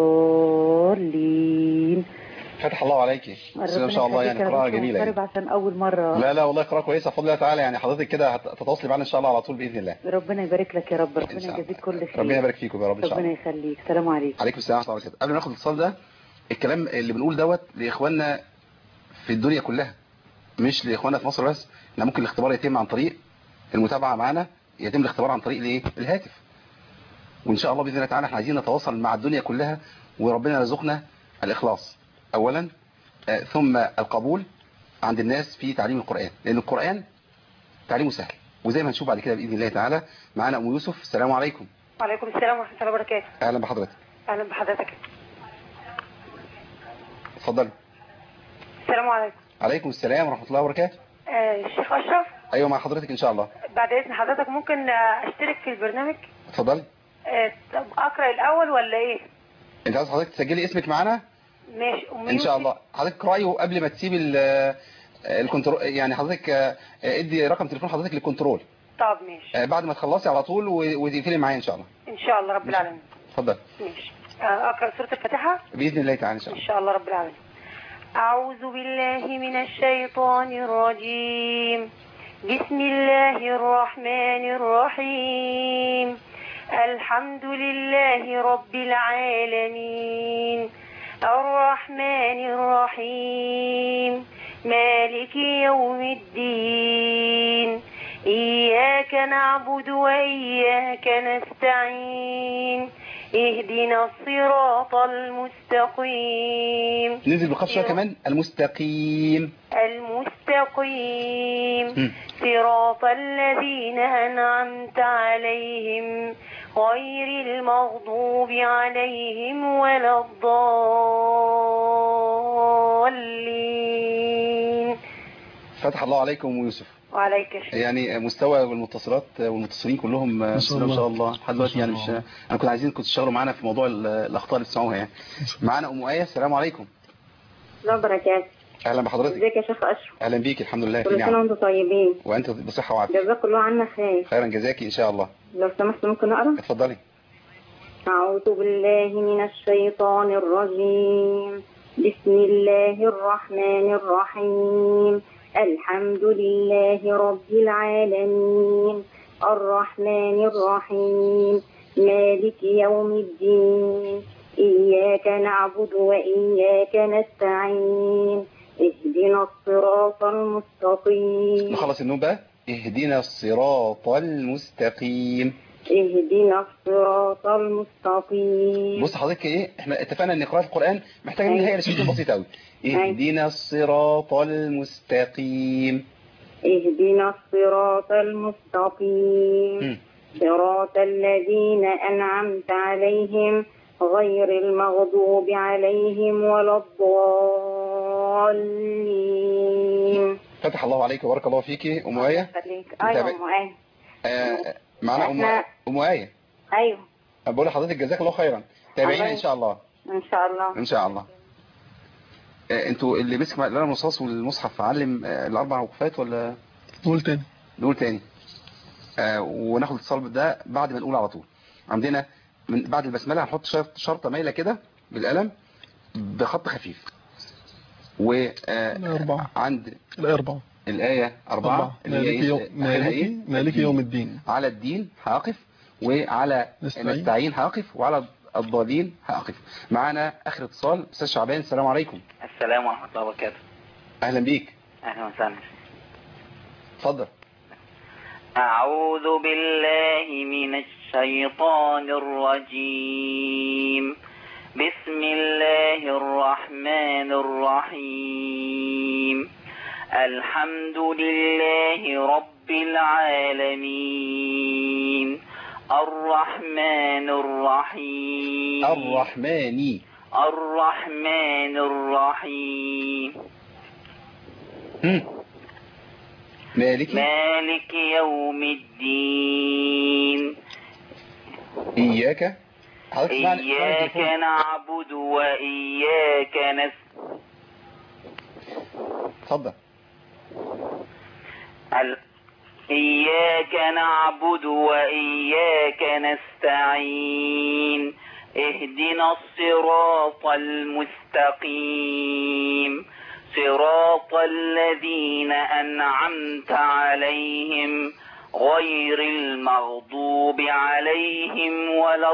Speaker 13: الضالين
Speaker 1: فتح الله عليك بس ما شاء الله يعني قراءة جميلة يعني.
Speaker 13: يعني. عشان أول مرة
Speaker 1: لا لا والله قراءة كويسة بفضل الله تعالى يعني حضرتك كده هت- هتتواصلي معانا ان شاء الله على طول باذن الله
Speaker 13: ربنا يبارك لك يا رب ربنا يجازيك كل خير
Speaker 1: ربنا يبارك فيكم يا رب ان شاء
Speaker 13: ربنا
Speaker 1: الله
Speaker 13: يخليك سلام عليكم
Speaker 1: عليكم السلام ورحمه الله وبركاته قبل ما ناخد الاتصال ده الكلام اللي بنقول دوت لاخواننا في الدنيا كلها مش لاخواننا في مصر بس احنا ممكن الاختبار يتم عن طريق المتابعه معانا يتم الاختبار عن طريق الايه الهاتف وان شاء الله باذن الله تعالى احنا عايزين نتواصل مع الدنيا كلها وربنا يرزقنا الاخلاص اولا آه، ثم القبول عند الناس في تعليم القران لان القران تعليمه سهل وزي ما هنشوف بعد كده باذن الله تعالى معانا ام يوسف السلام عليكم
Speaker 14: وعليكم السلام ورحمة الله وبركاته
Speaker 1: اهلا بحضرتك
Speaker 14: أهلا بحضرتك
Speaker 1: اتفضلي
Speaker 14: السلام عليكم
Speaker 1: عليكم السلام ورحمه الله وبركاته
Speaker 14: آه الشيخ أشرف
Speaker 1: ايوه مع حضرتك ان شاء الله
Speaker 14: بعد إذن حضرتك ممكن آه، أشترك في البرنامج
Speaker 1: اتفضلي
Speaker 14: آه طب أقرأ الأول ولا إيه
Speaker 1: انت عايز حضرتك تسجلي اسمك معانا
Speaker 14: ماشي أم
Speaker 1: ان شاء الله حضرتك رايه قبل ما تسيب ال الكنترول يعني حضرتك آه، ادي رقم تليفون حضرتك للكنترول
Speaker 14: طب ماشي
Speaker 1: آه، بعد ما تخلصي على طول و- وتقفلي معايا ان شاء الله
Speaker 14: إن شاء الله رب العالمين
Speaker 1: اتفضل
Speaker 14: ماشي آه أقرأ سورة الفاتحة
Speaker 1: باذن الله تعالى ان شاء
Speaker 14: إن
Speaker 1: الله
Speaker 14: شاء الله رب العالمين أعوذ بالله من الشيطان الرجيم بسم الله الرحمن الرحيم الحمد لله رب العالمين الرحمن الرحيم مالك يوم الدين إياك نعبد وإياك نستعين اهدنا الصراط المستقيم
Speaker 1: ننزل بالخط شويه كمان المستقيم
Speaker 14: المستقيم
Speaker 1: مم.
Speaker 14: صراط الذين أنعمت عليهم غير المغضوب عليهم ولا الضالين
Speaker 1: فتح الله عليكم ام يوسف
Speaker 14: وعليك السلام
Speaker 1: يعني مستوى المتصلات والمتصلين كلهم
Speaker 2: ما
Speaker 1: بسم
Speaker 2: شاء
Speaker 1: الله ما شاء
Speaker 2: الله.
Speaker 1: الله لحد دلوقتي يعني مش انا كنت عايزين كنت تشتغلوا معانا في موضوع ال- الاخطاء اللي بتسمعوها يعني معانا ام ايه السلام عليكم
Speaker 15: الله وبركاته
Speaker 1: اهلا بحضرتك
Speaker 15: ازيك يا شيخ اشرف
Speaker 1: اهلا بيك الحمد لله في
Speaker 15: كل سنه
Speaker 1: نعم
Speaker 15: وانتم طيبين
Speaker 1: وانت بصحه وعافيه
Speaker 15: جزاك الله عنا خير
Speaker 1: خيرا جزاكي ان شاء الله
Speaker 15: لو سمحت ممكن اقرا
Speaker 1: اتفضلي
Speaker 15: أعوذ بالله من الشيطان الرجيم بسم الله الرحمن الرحيم الحمد لله رب العالمين الرحمن الرحيم مالك يوم الدين إياك نعبد وإياك نستعين اهدنا الصراط المستقيم
Speaker 1: نخلص النوم بقى اهدنا الصراط المستقيم
Speaker 15: اهدنا الصراط المستقيم
Speaker 1: بص حضرتك ايه احنا اتفقنا ان قراءة القرآن محتاجة منها هي لشيء بسيط قوي اهدنا الصراط المستقيم
Speaker 15: اهدنا الصراط المستقيم
Speaker 1: مم.
Speaker 15: صراط الذين أنعمت عليهم غير المغضوب عليهم ولا الضالين
Speaker 1: فتح الله عليك وبارك الله فيكي ام ايه
Speaker 15: خليك أيوة
Speaker 1: متابع-
Speaker 15: أم آية
Speaker 1: آه معانا ام
Speaker 15: إحنا-
Speaker 1: ام ايه
Speaker 15: أيوة
Speaker 1: بقول لحضرتك جزاك الله خيرا تابعينا
Speaker 15: الله
Speaker 1: ان شاء الله
Speaker 15: إن شاء الله
Speaker 1: ان شاء الله آه انتوا اللي مسك القلم الرصاص والمصحف علم آه الاربع وقفات ولا
Speaker 2: نقول تاني
Speaker 1: نقول تاني آه وناخد الاتصال ده بعد ما نقول على طول عندنا من بعد البسمله هنحط شرط شرطه مايله كده بالقلم بخط خفيف و آه
Speaker 2: أربعة
Speaker 1: عند
Speaker 2: الأربعة
Speaker 1: الآية أربعة
Speaker 2: أربعة
Speaker 1: اللي هي
Speaker 2: مالك
Speaker 1: إيه؟
Speaker 2: يوم
Speaker 1: آخرها إيه؟
Speaker 2: مالك مالك يوم الدين
Speaker 1: على الدين هقف وعلى
Speaker 2: نستعين.
Speaker 1: نستعين هقف وعلى الضالين هقف معانا آخر اتصال أستاذ شعبان السلام عليكم
Speaker 16: السلام ورحمة الله وبركاته
Speaker 1: أهلا بيك
Speaker 16: أهلا وسهلا
Speaker 1: اتفضل
Speaker 16: أعوذ بالله من الشيطان الرجيم بسم الله الرحمن الرحيم الحمد لله رب العالمين الرحمن الرحيم
Speaker 1: الرحماني
Speaker 16: الرحمن الرحيم
Speaker 1: هم. مالك
Speaker 16: مالك يوم الدين
Speaker 1: إياك حضرتك اسمعني- اسمعني
Speaker 16: إياك
Speaker 1: التليفون.
Speaker 16: نعبد وإياك نستعين
Speaker 1: اتفضل
Speaker 16: إياك نعبد وإياك نستعين اهدنا الصراط المستقيم صراط الذين أنعمت عليهم غير المغضوب عليهم ولا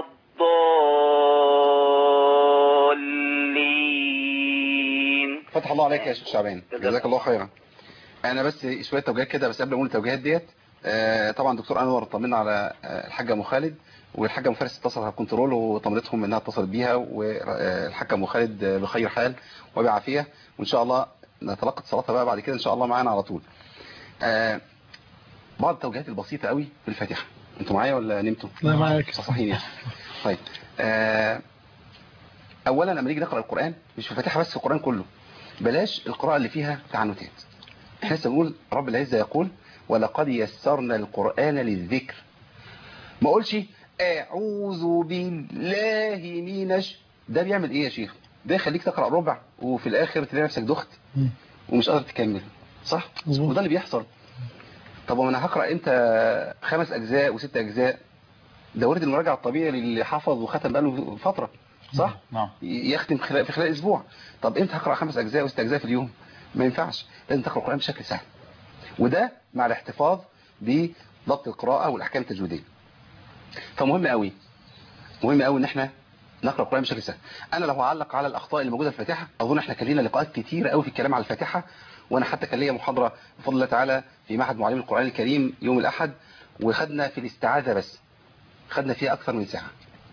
Speaker 16: الضالين
Speaker 1: فتح الله عليك يا شيخ شعبان جزاك الله خيرا انا بس شويه توجيهات كده بس قبل ما اقول التوجيهات ديت آه، طبعا دكتور انور طمنا على آه، الحاجه ام خالد والحاجه ام فارس اتصلت على الكنترول وطمنتهم انها اتصلت بيها والحاجه ام خالد آه، بخير حال وبعافيه وان شاء الله نتلقى اتصالاتها بقى بعد كده ان شاء الله معانا على طول آه، بعض التوجيهات البسيطه قوي في الفاتحه انتوا معايا ولا نمتوا
Speaker 2: لا معاك
Speaker 1: صحيحين يعني طيب آه، اولا لما نيجي نقرا القران مش في الفاتحه بس القران كله بلاش القراءه اللي فيها تعنتات احنا لسه بنقول رب العزه يقول ولقد يسرنا القران للذكر ما اقولش اعوذ بالله من الش ده بيعمل ايه يا شيخ ده يخليك تقرا ربع وفي الاخر تلاقي نفسك دخت ومش قادر تكمل صح وده اللي بيحصل طب وانا هقرا امتى خمس اجزاء وست اجزاء ده ورد المراجعه الطبيعي للي حفظ وختم بقاله فتره صح
Speaker 3: نعم
Speaker 1: يختم خلال في خلال اسبوع طب امتى هقرا خمس اجزاء وست اجزاء في اليوم ما ينفعش لازم تقرا القران بشكل سهل وده مع الاحتفاظ بضبط القراءه والاحكام التجويديه فمهم قوي مهم قوي ان احنا نقرا القران بشكل سهل انا لو هعلق على الاخطاء اللي موجوده في الفاتحه اظن احنا كان لنا لقاءات كتيره قوي في الكلام على الفاتحه وانا حتى كان ليا محاضره بفضل الله تعالى في معهد معلم القران الكريم يوم الاحد وخدنا في الاستعاذه بس خدنا فيها اكثر من ساعه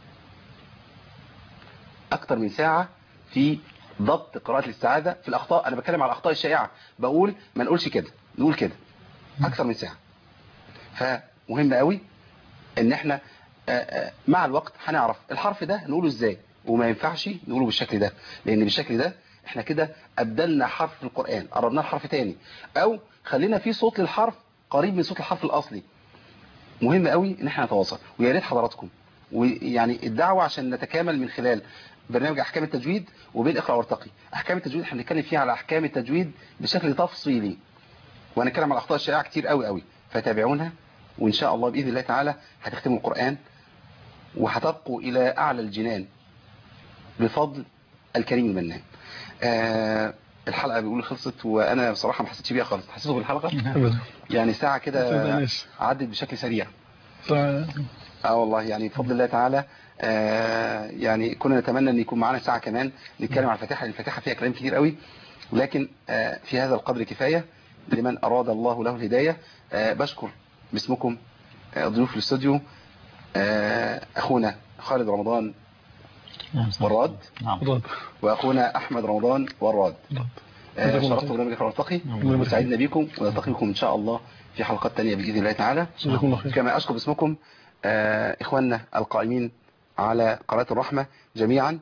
Speaker 1: اكثر من ساعه في ضبط قراءه الاستعاذه في الاخطاء انا بتكلم على الاخطاء الشائعه بقول ما نقولش كده نقول كده اكثر من ساعه فمهم قوي ان احنا آه، آه، مع الوقت هنعرف الحرف ده نقوله ازاي وما ينفعش نقوله بالشكل ده لان بالشكل ده احنا كده ابدلنا حرف في القرآن قربناه لحرف تاني او خلينا في صوت للحرف قريب من صوت الحرف الاصلي مهم قوي ان احنا نتواصل ويا ريت حضراتكم ويعني الدعوة عشان نتكامل من خلال برنامج احكام التجويد وبين اقرا وارتقي احكام التجويد احنا بنتكلم فيها على احكام التجويد بشكل تفصيلي وهنتكلم على الاخطاء الشائعه كتير قوي قوي فتابعونا وان شاء الله باذن الله تعالى هتختموا القران وهتبقوا الى اعلى الجنان بفضل الكريم المنان آه الحلقه بيقول خلصت وانا بصراحه ما حسيتش بيها خالص حسيتوا بالحلقه
Speaker 2: أبدا
Speaker 1: يعني ساعه كده
Speaker 2: تصدقنيش.
Speaker 1: عدت بشكل سريع
Speaker 2: ف-
Speaker 1: اه والله يعني بفضل الله تعالى آه يعني كنا نتمنى ان يكون معانا ساعة كمان نتكلم عن الفاتحة لان الفاتحة فيها كلام كتير قوي ولكن آه في هذا القدر كفاية لمن اراد الله له الهداية آه بشكر باسمكم آه ضيوف الاستوديو آه اخونا خالد رمضان وراد
Speaker 3: نعم
Speaker 1: واخونا احمد رمضان وراد آه
Speaker 2: جزاكم الله
Speaker 1: شرفت
Speaker 2: خير.
Speaker 1: برنامج ارتقي
Speaker 2: نعم.
Speaker 1: وسعدنا بيكم ونلتقي بكم ان شاء الله في حلقات تانية باذن الله تعالى
Speaker 2: جزاكم الله خير.
Speaker 1: كما اشكر باسمكم آه، اخواننا القائمين على قناه الرحمه جميعا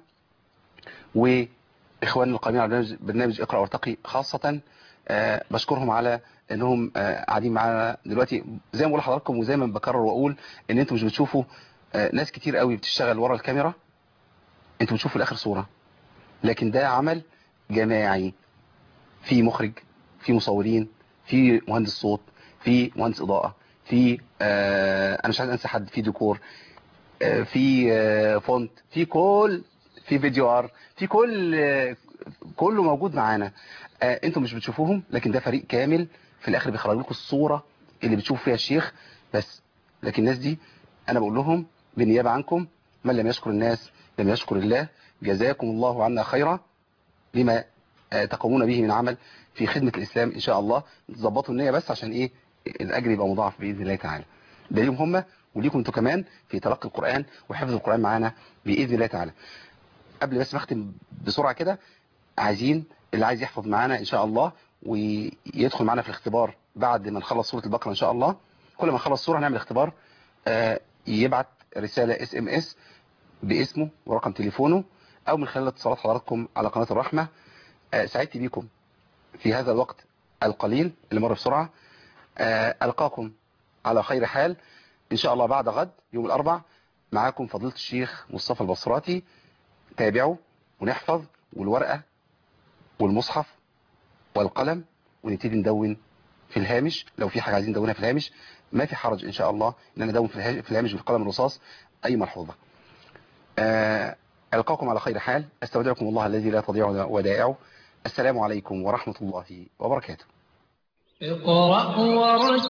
Speaker 1: واخواننا القائمين على برنامج- برنامج اقرا وارتقي خاصه آه، بشكرهم على انهم آه، قاعدين معانا دلوقتي زي ما بقول لحضراتكم وزي ما بكرر واقول ان انتم مش بتشوفوا آه، ناس كتير قوي بتشتغل ورا الكاميرا انتوا بتشوفوا الاخر صوره لكن ده عمل جماعي في مخرج في مصورين في مهندس صوت في مهندس اضاءه في آه انا مش عايز انسى حد في ديكور آه في آه فونت في كل في فيديو ار في كل آه كله موجود معانا آه انتم مش بتشوفوهم لكن ده فريق كامل في الاخر بيخرج لكم الصوره اللي بتشوف فيها الشيخ بس لكن الناس دي انا بقول لهم بالنيابه عنكم من لم يشكر الناس لم يشكر الله جزاكم الله عنا خيرا لما آه، تقومون به من عمل في خدمة الإسلام إن شاء الله تظبطوا النية بس عشان إيه الأجر يبقى مضاعف بإذن الله تعالى ده ليهم هم وليكم انتوا كمان في تلقي القرآن وحفظ القرآن معانا بإذن الله تعالى قبل بس ما أختم بسرعة كده عايزين اللي عايز يحفظ معانا إن شاء الله ويدخل معانا في الاختبار بعد ما نخلص سورة البقرة إن شاء الله كل ما نخلص سورة هنعمل اختبار آه، يبعت رسالة اس ام اس باسمه ورقم تليفونه او من خلال اتصالات حضراتكم على قناة الرحمة آه، سعدت بيكم في هذا الوقت القليل اللي مر بسرعة آه، ألقاكم على خير حال إن شاء الله بعد غد يوم الأربع معاكم فضيلة الشيخ مصطفى البصراتي تابعوا ونحفظ والورقة والمصحف والقلم ونبتدي ندون في الهامش لو في حاجة عايزين ندونها في الهامش ما في حرج إن شاء الله إن أنا أدون في الها- في الهامش بالقلم الرصاص أي ملحوظة آه، ألقاكم على خير حال أستودعكم الله الذي لا تضيع ودائعه السلام عليكم ورحمة الله وبركاته
Speaker 17: اقرأ ورتل